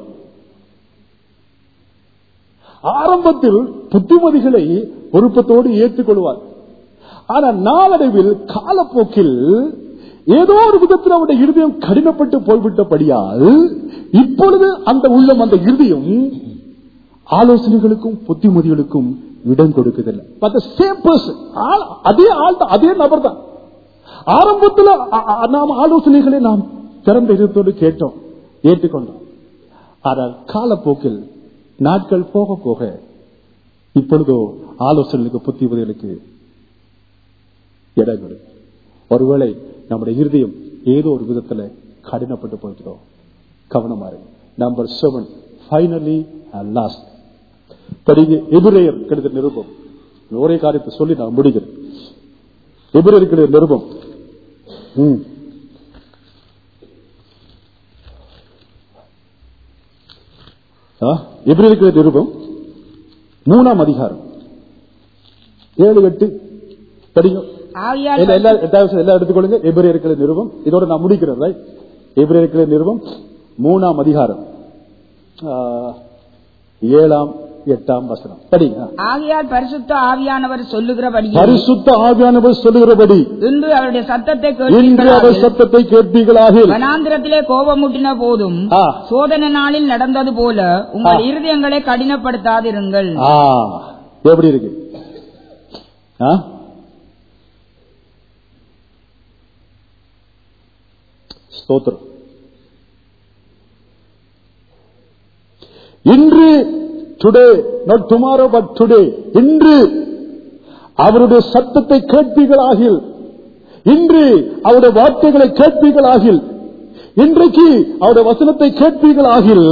ஆரம்பத்தில் புத்திமதிகளை பொறுப்பத்தோடு ஏற்றுக்கொள்வார் ஆனா நாளடைவில் காலப்போக்கில் ஏதோ ஒரு விதத்தில் அவருடைய இருதயம் கடினப்பட்டு போய்விட்டபடியால் இப்பொழுது அந்த உள்ளம் அந்த இருதயம் ஆலோசனைகளுக்கும் புத்திமதிகளுக்கும் இடம் கொடுக்குதில்லை But the same person, ஆள்- அதே ஆள் தான் அதே நபர் தான் ஆரம்பத்தில் அ- அ- நாம் ஆலோசனைகளை நாம் திறந்த இதயத்தோடு கேட்டோம் ஏற்றுக்கொண்டோம் ஆனால் காலப்போக்கில் நாட்கள் போக போக இப்பொழுதோ ஆலோசனைகளுக்கு புத்திமதிகளுக்கு இடம் கொடு ஒருவேளை நம்முடைய இருதயம் ஏதோ ஒரு விதத்துல கடினப்பட்டு போயிட்டோம் கவனமா இருக்கு நம்பர் செவன் ஃபைனலி லாஸ்ட் படிங்க எபிரேயர் கிடைத்த நிருபம் ஒரே காரியத்தை சொல்லி நான் முடிக்கிறேன் எபிரேயர் கிடைத்த நிருபம் ம். ஆ, எபிரேயர் கிடைத்த நிருபம் மூணாம் அதிகாரம் ஏழு எட்டு படிங்க ஆகையால் இல்ல, எல்லா எட்டாவது எல்லாம் எடுத்துக்கொள்ளுங்க எபிரேயர்களை நிறுவம் இதோட நான் முடிக்கிறேன் ரைட் எபிரேயர்களை நிறுவம் மூணாம் அதிகாரம் ஆ, ஏழாம் எட்டாம் வசனம் படிங்க ஆகையால் பரிசுத்த ஆவியானவர் சொல்லுகிறபடி பரிசுத்த ஆவியானவர் சொல்லுகிறபடி இன்று அவருடைய சத்தத்தை இன்று அவர் கேட்டீர்களாக சத்தத்தை கேட்பீர்களாக வனாந்திரத்திலே கோபமூட்டின போதும் ஆ. சோதனை நாளில் நடந்தது போல உங்கள் ஆ. இருதயங்களை கடினப்படுத்தாதிருங்கள் ஆ, எப்படி இருக்கு ஆ? ஸ்தோத்திரம் இன்று today not tomorrow but today இன்று அவருடைய சத்தத்தை கேட்பீர்களாகில் இன்று அவருடைய வார்த்தைகளை கேட்பீர்களாகில் இன்றைக்கு அவருடைய வசனத்தை கேட்பீர்களாகில்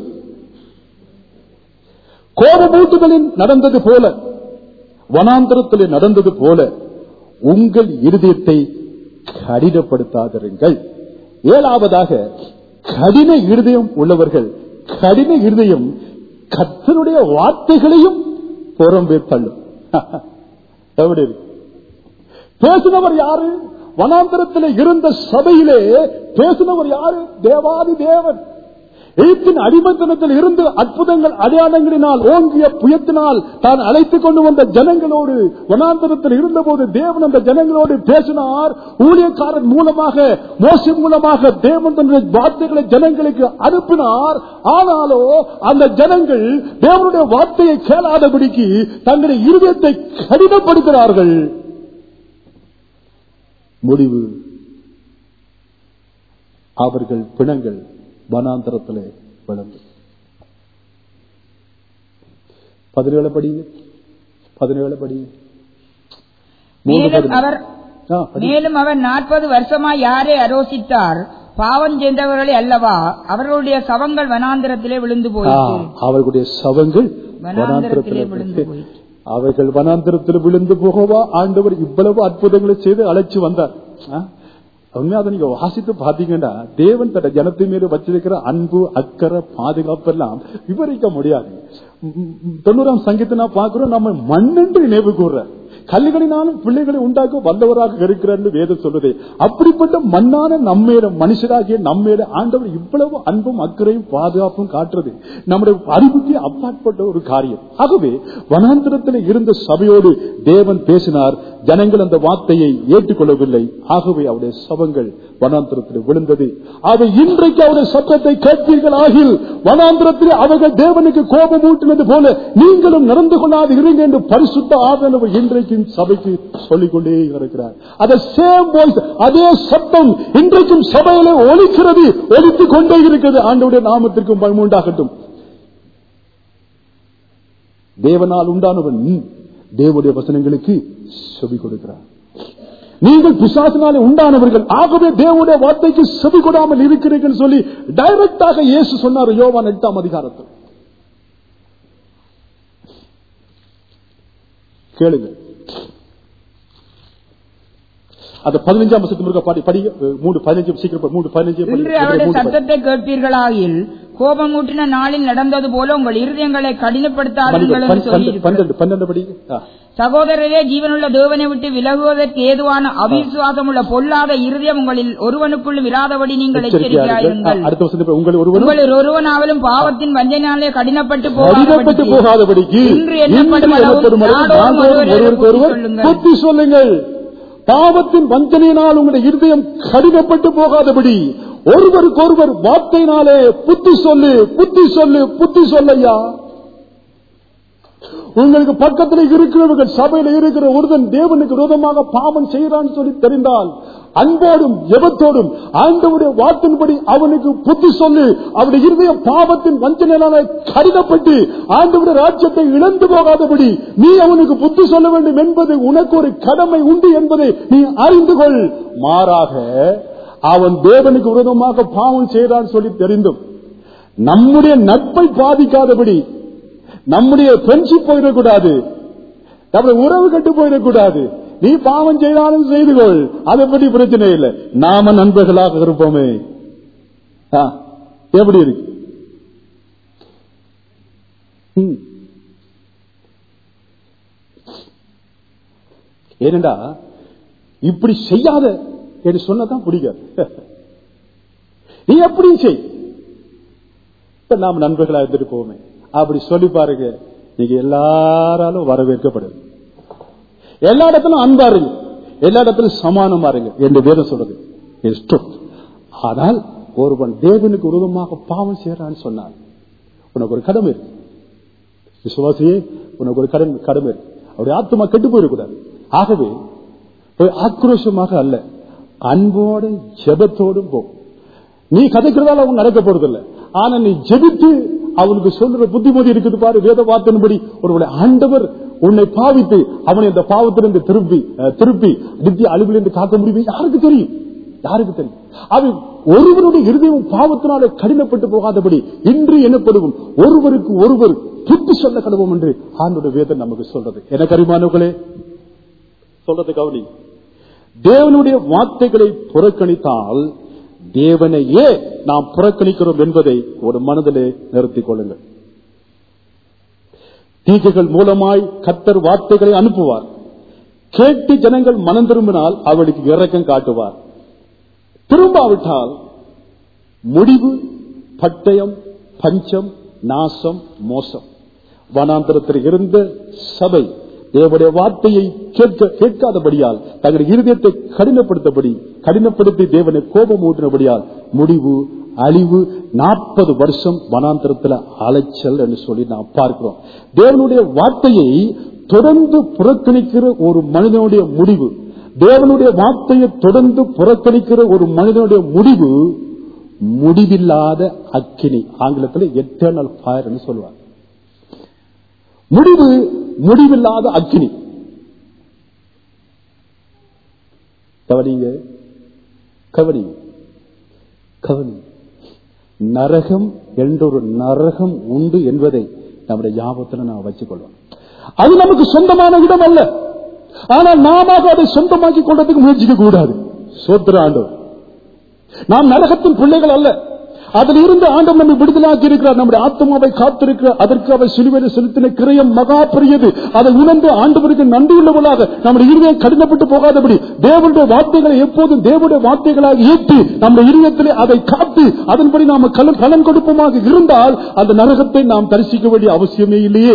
கோபமூட்டுதலில் நடந்தது போல வனாந்தரத்திலே நடந்தது போல உங்கள் இருதயத்தை கடினப்படுத்தாதிருங்கள் ஏழாவதாக கடின இருதயம் உள்ளவர்கள் கடின இருதயம் கர்த்தருடைய வார்த்தைகளையும் புறம்பே தள்ளும் எப்படி இருக்கு? பேசினவர் யாரு வனாந்தரத்தில் இருந்த சபையிலே பேசினவர் யாரு தேவாதி தேவன் எய்த்தின் அடிமத்தனத்தில் இருந்து அற்புதங்கள் அடையாளங்களினால் ஓங்கிய புயத்தினால் தான் அழைத்துக் கொண்டு வந்த ஜனங்களோடு வனாந்தரத்தில் இருந்தபோது தேவன் அந்த ஜனங்களோடு பேசினார் ஊழியக்காரன் மூலமாக மோசி மூலமாக தேவன் தன்னுடைய வார்த்தைகளை ஜனங்களுக்கு அனுப்பினார் ஆனாலோ அந்த ஜனங்கள் தேவனுடைய வார்த்தையை கேளாதபடிக்கு தங்களுடைய இருதயத்தை கடினப்படுத்துகிறார்கள் முடிவு அவர்கள் பிணங்கள் வனாந்தரத்திலே விழுந்து பதினேழு படிங்க பதினேழு படிங்க மூணு மேலும் பதினேழு. அவர் ஆ, படி. மேலும் அவர் நாற்பது வருஷமா யாரை அரோசித்தார் பாவம் செய்தவர்களே அல்லவா அவர்களுடைய சவங்கள் வனாந்திரத்திலே விழுந்து ஆ, போயிற்று அவர்களுடைய சவங்கள் வனாந்தரத்திலே வனாந்தரத்திலே விழுந்து விழுந்து போயிற்று. அவர்கள் வனாந்தரத்தில் விழுந்து போகவா ஆண்டவர் இவ்வளவு அற்புதங்களை செய்து அழைச்சு வந்தார் ஆ? உண்மையா அதை நீங்க வாசித்து பாத்தீங்கன்னா தேவன் தன் ஜனத்தின் மீது வச்சிருக்கிற அன்பு அக்கறை பாதுகாப்பு எல்லாம் விவரிக்க முடியாது ம், ம், தொண்ணூறாம் சங்கீதனா பாக்குறோம் நம்ம மண்ணென்று நினைவு கூற கல்லுகளினாலும் பிள்ளைகளை உண்டாக்க வல்லவராக இருக்கிறார் வேதம் சொல்லுது அப்படிப்பட்ட மண்ணான நம்மேல மனுஷராகிய நம்மேல ஆண்டவர் இவ்வளவு அன்பும் அக்கறையும் பாதுகாப்பும் காட்டுறது நம்முடைய அறிவுக்கு அப்பாற்பட்ட ஒரு காரியம் ஆகவே வனாந்திரத்தில் இருந்த சபையோடு தேவன் பேசினார் ஜனங்கள் அந்த வார்த்தையை ஏற்றுக்கொள்ளவில்லை ஆகவே அவருடைய சபங்கள் வனாந்திரத்தில் விழுந்தது அவை இன்றைக்கு அவருடைய சத்தத்தை கேட்பீர்கள் ஆகில் வனாந்திரத்தில் அவர்கள் தேவனுக்கு கோபம் ஊட்டினது போல நீங்களும் நடந்து கொள்ளாது இருங்க என்று பரிசுத்த ஆதரவு இன்றைக்கும் சபைக்கு சொல்லிக் கொண்டே இருக்கிறார் அதே சேம் வாய்ஸ் அதே சத்தம் இன்றைக்கும் சபையில ஒலிக்கிறது ஒலித்துக் கொண்டே இருக்கிறது ஆண்டவுடைய நாமத்திற்கும் பயன் உண்டாகட்டும் தேவனால் உண்டானவன் தேவனுடைய வசனங்களுக்கு செவி கொடுக்கிறார் நீங்கள் பிசாசினாலே உண்டானவர்கள் ஆகவே தேவனுடைய வார்த்தைக்கு செவி கொடாமல் இருக்கிறீர்கள் சொல்லி டைரக்டாக இயேசு சொன்னார் யோவான் எட்டாம் அதிகாரத்தில் கேளுங்க அந்த பதினஞ்சாம் வருஷத்துக்கு முருக பாடி படி மூணு பதினஞ்சு சீக்கிரம் படி, மூணு பதினஞ்சு படி, இன்று அவருடைய மூணு படி. சத்தத்தை கேட்பீர்களாயில் கோபமூட்டின நாளில் நடந்தது போல உங்கள் இருதயங்களை கடினப்படுத்தாதீர்கள் என்று பன்னெண்டு, சொல்லி பன்னெண்டு பன்னெண்டு படி ஆ. சகோதரரே ஜீவனுள்ள தேவனை விட்டு விலகுவதற்கு ஏதுவான அவிசுவாசமுள்ள பொல்லாத இருதயம் உங்களில் ஒருவனுக்குள்ளும் இராதபடி நீங்கள் எச்சரிக்கையா இருங்கள். எச்சரிக்கையாயிருங்கள் ஆ, அடுத்த வருஷத்துல உங்கள் ஒருவரும் உங்களில் ஒருவனாவலும் பாவத்தின் வஞ்சனையாலே கடினப்பட்டு அடிமைப்பட்டு போகாதபடிக்கு போகாதபடிக்கு இன்று எண்ணப்படும் இன்று அளவு எண்ணப்படும் அளவு நாடோறும் நாடோறும் ஒருவரை ஒருவருக்கு புத்தி ஒருவர் சொல்லுங்கள். புத்தி சொல்லுங்கள் பாவத்தின் வஞ்சனையினால் உங்களுடைய இருதயம் கடினப்பட்டு போகாதபடி ஒருவருக்கு ஒருவர் வார்த்தையினாலே புத்தி சொல்லு புத்தி சொல்லு புத்தி சொல்லையா உங்களுக்கு பக்கத்தில் இருக்கிறவர்கள் சபையில இருக்கிற ஒருவன் தேவனுக்கு விரோதமாக பாவம் செய்கிறான்னு சொல்லி தெரிந்தால் அன்போடும் எபத்தோடும் ஆண்டவுடைய வார்த்தையின்படி அவனுக்கு புத்தி சொல்லு அவருடைய இருதயம் பாவத்தின் வஞ்சனையினால கடிதப்பட்டு ஆண்டவுடைய ராஜ்யத்தை இழந்து போகாதபடி நீ அவனுக்கு புத்தி சொல்ல வேண்டும் என்பது உனக்கு ஒரு கடமை உண்டு என்பதை நீ அறிந்து கொள் மாறாக அவன் தேவனுக்கு விரோதமாக பாவம் செய்கிறான் சொல்லி தெரிந்தும் நம்முடைய நட்பை பாதிக்காதபடி நம்முடைய ஃப்ரெண்ட்ஷிப் போயிடக்கூடாது நம்முடைய உறவு கட்டு போயிடக்கூடாது நீ பாவம் செய்தாலும் செய்து கொள் அதை பற்றி பிரச்சனை இல்லை நாம நண்பர்களாக இருப்போமே ஆ, எப்படி இருக்கு ம். ஏனென்றா இப்படி செய்யாத என்று சொன்னதான் பிடிக்காது நீ எப்படி செய் இப்ப நாம் நண்பர்களா இருந்துட்டு போவோமே அப்படி சொல்லி பாருங்க நீங்க எல்லாராலும் வரவேற்கப்படுது எல்லா இடத்திலும் அன்பா இருங்க எல்லா இடத்திலும் சமானமா இருங்க என்று வேதம் சொல்றது இஷ்டம் ஆனால் ஒருவன் தேவனுக்கு விரோதமாக பாவம் செய்யறான்னு சொன்னான் உனக்கு ஒரு கடமை இருக்கு விசுவாசியே உனக்கு ஒரு கடமை கடமை இருக்கு அவருடைய ஆத்மா கெட்டு போயிடக்கூடாது ஆகவே போய் ஆக்ரோஷமாக அல்ல அன்போடும் ஜெபத்தோடும் போ நீ கதைக்கிறதால அவன் நடக்க போறதில்லை ஆனா நீ ஜெபித்து அவனுக்கு சொல்ற புத்திமதி இருக்குது பாரு வேத வார்த்தையின்படி ஒருவரை ஆண்டவர் உன்னை பாவித்து அவனை அந்த பாவத்திலிருந்து திருப்பி அஹ், திருப்பி நித்திய அழிவிலிருந்து காக்க முடியும் யாருக்கு தெரியும் யாருக்கு தெரியும் அவன் ஒருவருடைய இருதயம் பாவத்தினாலே கடினப்பட்டு போகாதபடி இன்று எனப்படுவோம் ஒருவருக்கு ஒருவர் புத்தி சொல்ல கடவோம் என்று ஆண்டோட வேதம் நமக்கு சொல்றது எனக்கு அறிமானவர்களே சொல்றது கவனி தேவனுடைய வார்த்தைகளை புறக்கணித்தால் தேவனையே நாம் புறக்கணிக்கிறோம் என்பதை ஒரு மனதிலே நிறுத்திக் கொள்ளுங்கள் தீகைகள் மூலமாய் கத்தர் வார்த்தைகளை அனுப்புவார் கேட்டு ஜனங்கள் மனம் திரும்பினால் அவளுக்கு இரக்கம் காட்டுவார் திரும்பாவிட்டால் முடிவு பட்டயம் பஞ்சம் நாசம் மோசம் வனாந்தரத்தில் இருந்த சபை தேவனுடைய வார்த்தையை கேட்க கேட்காதபடியால் தங்கள் இருதயத்தை கடினப்படுத்தபடி கடினப்படுத்தி தேவனை கோபம் ஊட்டினபடியால் முடிவு அழிவு நாற்பது வருஷம் வனாந்தரத்தில் அலைச்சல் என்று சொல்லி நாம் பார்க்கிறோம் தேவனுடைய வார்த்தையை தொடர்ந்து புறக்கணிக்கிற ஒரு மனிதனுடைய முடிவு தேவனுடைய வார்த்தையை தொடர்ந்து புறக்கணிக்கிற ஒரு மனிதனுடைய முடிவு முடிவில்லாத அக்கினி ஆங்கிலத்தில் எட்டர்னல் ஃபயர் என்று சொல்லுவார் முடிவு முடிவில்லாத அக்கினி கவனிங்க கவனிங்க கவனி நரகம் என்ற ஒரு நரகம் உண்டு என்பதை நம்முடைய ஞாபகத்தில் நாம் வச்சுக்கொள்வோம் அது நமக்கு சொந்தமான இடம் அல்ல ஆனால் நாம அதை சொந்தமாக்கி கொள்றதுக்கு முயற்சிக்க கூடாது சோத்திர ஆண்டவர் நாம் நரகத்தின் பிள்ளைகள் அல்ல அதில் இருந்து ஆண்டவர் நம்மை விடுதலாக்கி இருக்கிறார் நம்முடைய ஆத்மாவை காத்திருக்கிறார் அதற்கு அவர் சிலுவையில் செலுத்தின கிரயம் மகா பெரியது அதை உணர்ந்து ஆண்டவருக்கு நன்றியுள்ளவர்களாக நம்முடைய இருதயம் கடினப்பட்டு போகாதபடி தேவனுடைய வார்த்தைகளை எப்போதும் தேவனுடைய வார்த்தைகளாக ஏற்று நம்முடைய இருதயத்திலே அதை காத்து அதன்படி நாம் கலன் கலன் கொடுப்போமாக இருந்தால் அந்த நரகத்தை நாம் தரிசிக்க வேண்டிய அவசியமே இல்லையே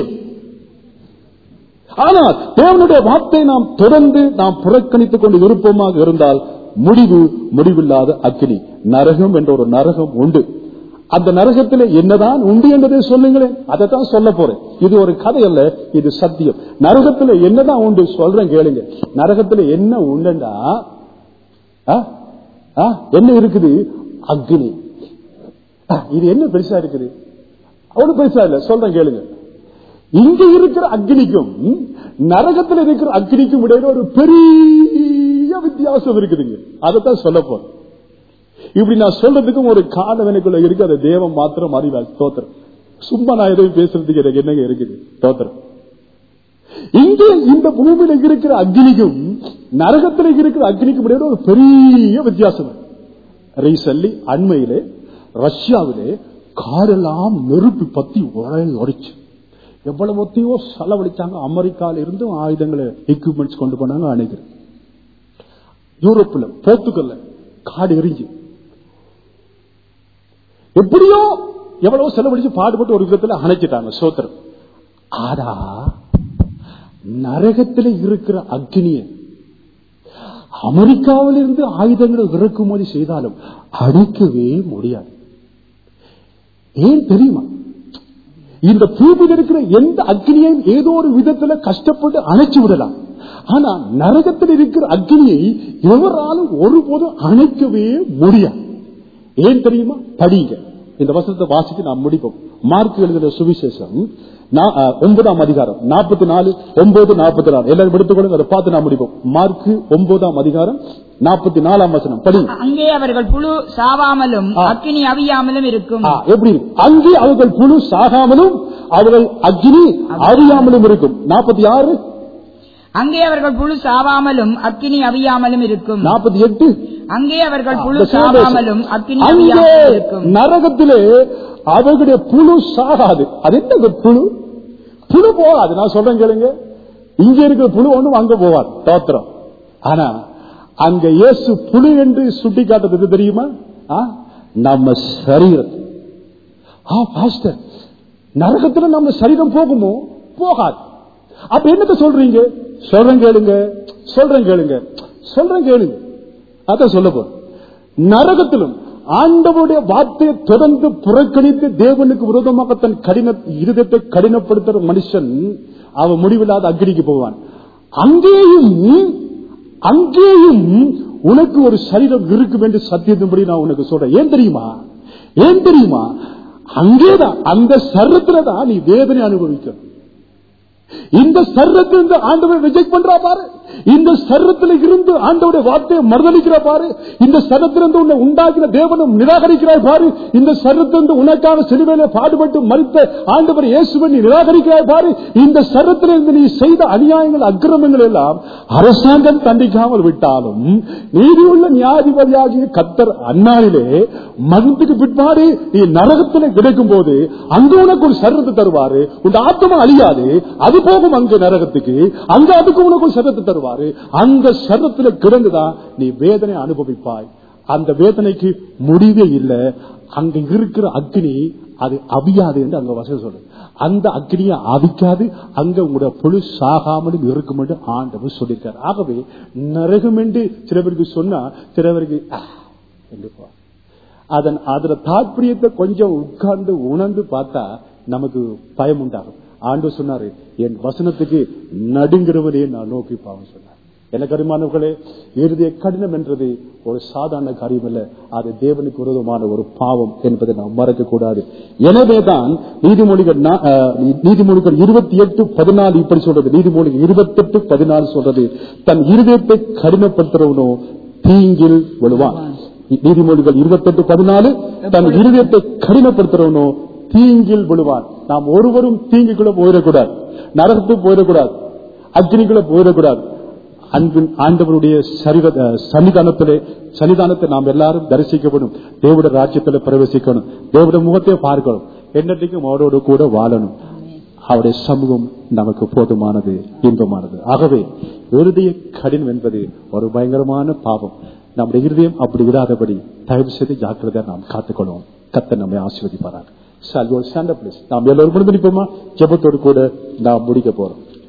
ஆனால் தேவனுடைய வார்த்தை நாம் தொடர்ந்து நாம் புறக்கணித்துக் கொண்டு இருப்போமாக இருந்தால் முடிவு முடிவில்லாத அக்கினி நரகம் என்ற ஒரு நரகம் உண்டு அந்த நரகத்தில் என்னதான் உண்டு என்பதை சொல்லுங்களேன் அதை தான் சொல்ல போறேன் இது ஒரு கதை அல்ல இது சத்தியம் நரகத்தில் என்னதான் உண்டு சொல்றேன் கேளுங்க நரகத்தில் என்ன உண்டுண்டா ஆ? ஆ? என்ன இருக்குது அக்னி ஆ, இது என்ன பெருசா இருக்குது அவ்வளவு பெருசா இல்ல சொல்றேன் கேளுங்க இங்க இருக்கிற அக்னிக்கும் நரகத்தில் இருக்கிற அக்னிக்கும் இடையில ஒரு பெரிய வித்தியாசம் இருக்குதுங்க அதைத்தான் சொல்ல போறேன் இப்படி நான் சொல்றதுக்கும் ஒரு காலம் எனக்குள்ள இருக்கு அதை தேவம் மாத்திரம் அறிவாள் தோத்திரம் சும்மா நான் எதுவும் பேசுறதுக்கு எனக்கு என்னங்க இருக்குது தோத்திரம் இங்கே இந்த பூமியில இருக்கிற அக்னிக்கும் நரகத்தில் இருக்கிற அக்னிக்கும் இடையில ஒரு பெரிய வித்தியாசம் ரீசன்லி அண்மையிலே ரஷ்யாவிலே காரெல்லாம் நெருப்பு பத்தி உரைச்சு எவ்வளவுத்தையோ செலவழிச்சாங்க அமெரிக்கால இருந்து ஆயுதங்களை எக்யூப்மெண்ட்ஸ் கொண்டு போனாங்க அணைக்கிறேன் யூரோப்ல போர்த்துக்கல்ல காடு எரிஞ்சு எப்படியோ எவ்வளவு செலவழிச்சு பாடுபட்டு ஒரு விதத்துல அணைச்சிட்டாங்க சோத்திரம் ஆனா நரகத்தில் இருக்கிற அக்னிய அமெரிக்காவில் இருந்து ஆயுதங்களை இறக்குமதி செய்தாலும் அணைக்கவே முடியாது ஏன் தெரியுமா இந்த பூமியில் இருக்கிற எந்த அக்னியையும் ஏதோ ஒரு விதத்துல கஷ்டப்பட்டு அணைச்சு விடலாம் ஆனா நரகத்தில் இருக்கிற அக்னியை எவராலும் ஒருபோதும் அணைக்கவே முடியாது ஏன் தெரியுமா படிங்க இந்த வசனத்தை வாசித்து நாம் முடிப்போம் மார்க் எழுதின சுவிசேஷம் நா- அஹ், ஒன்பதாம் அதிகாரம் நாற்பத்தி நாலு ஒன்பது நாற்பத்தி நாலு எல்லாரும் எடுத்துக்கொள்ளுங்க அதை பார்த்து நாம் முடிப்போம் மார்க் ஒன்பதாம் அதிகாரம் நாற்பத்தி நாலாம் வசனம் படி அங்கே அவர்கள் புழு சாவாமலும் ஆ. அக்கினி அவியாமலும் இருக்கும் ஆ, எப்படி அங்கே அவர்கள் புழு சாகாமலும் அவர்கள் அக்னி அறியாமலும் இருக்கும் நாற்பத்தி ஆறு அங்கே அவர்கள் புழு சாவாமலும் அக்கினி அவியாமலும் இருக்கும் நாற்பத்தி எட்டு அங்கே அவர்கள் புழு இந்த same சாவாமலும் verse. அக்கினி அங்கே அவியாமலும் இருக்கும் நரகத்திலே அவர்களுடைய புழு சாகாது அது என்ன புழு புழு போகாது நான் சொல்றேன் கேளுங்க இங்க இருக்கிற புழு ஒண்ணும் அங்க போவாது தோத்திரம் ஆனா அங்க இயேசு புழு என்று சுட்டி காட்டுறது தெரியுமா ஆ? நம்ம சரீரம் ஆ பாஸ்டர் நரகத்துல நம்ம சரீரம் போகுமோ போகாது அப்ப என்னத்த சொல்றீங்க சொல்றேன் கேளுங்க சொல்றேன் கேளுங்க சொல்றேன் கேளுங்க அதான் சொல்ல போறேன் நரகத்திலும் ஆண்டவருடைய வார்த்தையை தொடர்ந்து புறக்கணித்து தேவனுக்கு விரோதமாக தன் கடின இருதத்தை கடினப்படுத்துற மனுஷன் அவன் முடிவில்லாத அக்னிக்கு போவான் அங்கேயும் அங்கேயும் உனக்கு ஒரு சரீரம் இருக்கும் என்று சத்தியத்தின்படி நான் உனக்கு சொல்றேன் ஏன் தெரியுமா ஏன் தெரியுமா அங்கேதான் அந்த சர்வத்துல தான் நீ வேதனை அனுபவிக்கணும் இந்த சர்வத்திலிருந்து ஆண்டவரை ரிஜெக்ட் பண்றா பாரு இந்த சர்வத்தில் இருந்து ஆண்டவருடைய வார்த்தையை மறுதளிக்கிற பாரு இந்த சர்வத்திலிருந்து உன்னை உண்டாக்கின தேவனும் நிராகரிக்கிறாய் பாரு இந்த சர்வத்திலிருந்து உனக்காக சிலுவையில பாடுபட்டு மறித்த ஆண்டவர் இயேசுவை நீ நிராகரிக்கிறாய் பாரு இந்த சர்வத்திலிருந்து நீ செய்த அநியாயங்கள் அக்கிரமங்கள் எல்லாம் அரசாங்கம் தண்டிக்காமல் விட்டாலும் நீதியுள்ள நியாயாதிபதியாகிய கத்தர் அந்நாளிலே மரணத்துக்கு பிற்பாடு நீ நரகத்திலே கிடைக்கும் போது அங்க உனக்கு ஒரு சர்வத்தை தருவாரு உன் ஆத்மா அழியாது அது போகும் அங்க நரகத்துக்கு அங்க அதுக்கு உனக்கு ஒரு சர்வத்தை தருவாரு அந்த சர்வத்துல கிடந்துதான் நீ வேதனை அனுபவிப்பாய் அந்த வேதனைக்கு முடிவே இல்லை அங்க இருக்கிற அக்னி அது அவியாது என்று அங்க வசதி சொல்லு அந்த அக்னியை அவிக்காது அங்க உங்களோட புழு சாகாமலும் இருக்கும் என்று ஆண்டவர் சொல்லியிருக்கார் ஆகவே நரகம் என்று சில பேருக்கு சொன்னா சில பேருக்கு "ஆ" என்று போ. அதன் அதுல தாற்பயத்தை கொஞ்சம் உட்கார்ந்து உணர்ந்து பார்த்தா நமக்கு பயம் உண்டாகும் ஆண்டு சொன்னாரு என் வசனத்துக்கு நடுங்கிறவனே நான் நோக்கி பாவம் சொன்னார் எனக்கு அருமானவர்களே இறுதிய கடினம் என்றது ஒரு சாதாரண காரியம் அல்ல அது தேவனுக்கு விரோதமான ஒரு பாவம் என்பதை நாம் மறக்க கூடாது எனவேதான் நீதிமொழிகள் நா- அஹ், நீதிமொழிகள் இருபத்தி எட்டு பதினாலு இப்படி சொல்றது நீதிமொழிகள் இருபத்தி எட்டு பதினாலு சொல்றது தன் இருதயத்தை கடினப்படுத்துறவனோ தீங்கில் விழுவான் நீதிமொழிகள் இருபத்தெட்டு பதினாலு தன் இருதயத்தை கடினப்படுத்துறவனோ தீங்கில் விழுவான் நாம் ஒருவரும் தீங்குக்குள்ள போயிடக்கூடாது நரகத்துக்கு போயிடக்கூடாது அக்னிக்குள்ள போயிடக்கூடாது அன்பின் ஆண்டவருடைய சரீர அஹ், சன்னிதானத்திலே சன்னிதானத்தை நாம் எல்லாரும் தரிசிக்கப்படும் தேவட ராஜ்யத்துல பிரவேசிக்கணும் தேவட முகத்தை பார்க்கணும் என்னைக்கும் அவரோடு கூட வாழணும் அவருடைய சமூகம் நமக்கு போதுமானது இன்பமானது ஆகவே இருதய கடினம் என்பது ஒரு பயங்கரமான பாவம் நம்முடைய இருதயம் அப்படி விடாதபடி தயவு செய்து ஜாக்கிரதையா நாம் காத்துக்கொள்வோம் கத்த நம்மை ஆசீர்வதிப்பாராங்க நாம் எல்லோரும் முடிந்து நிற்போமா ஜெபத்தோடு கூட நாம் முடிக்க போறோம்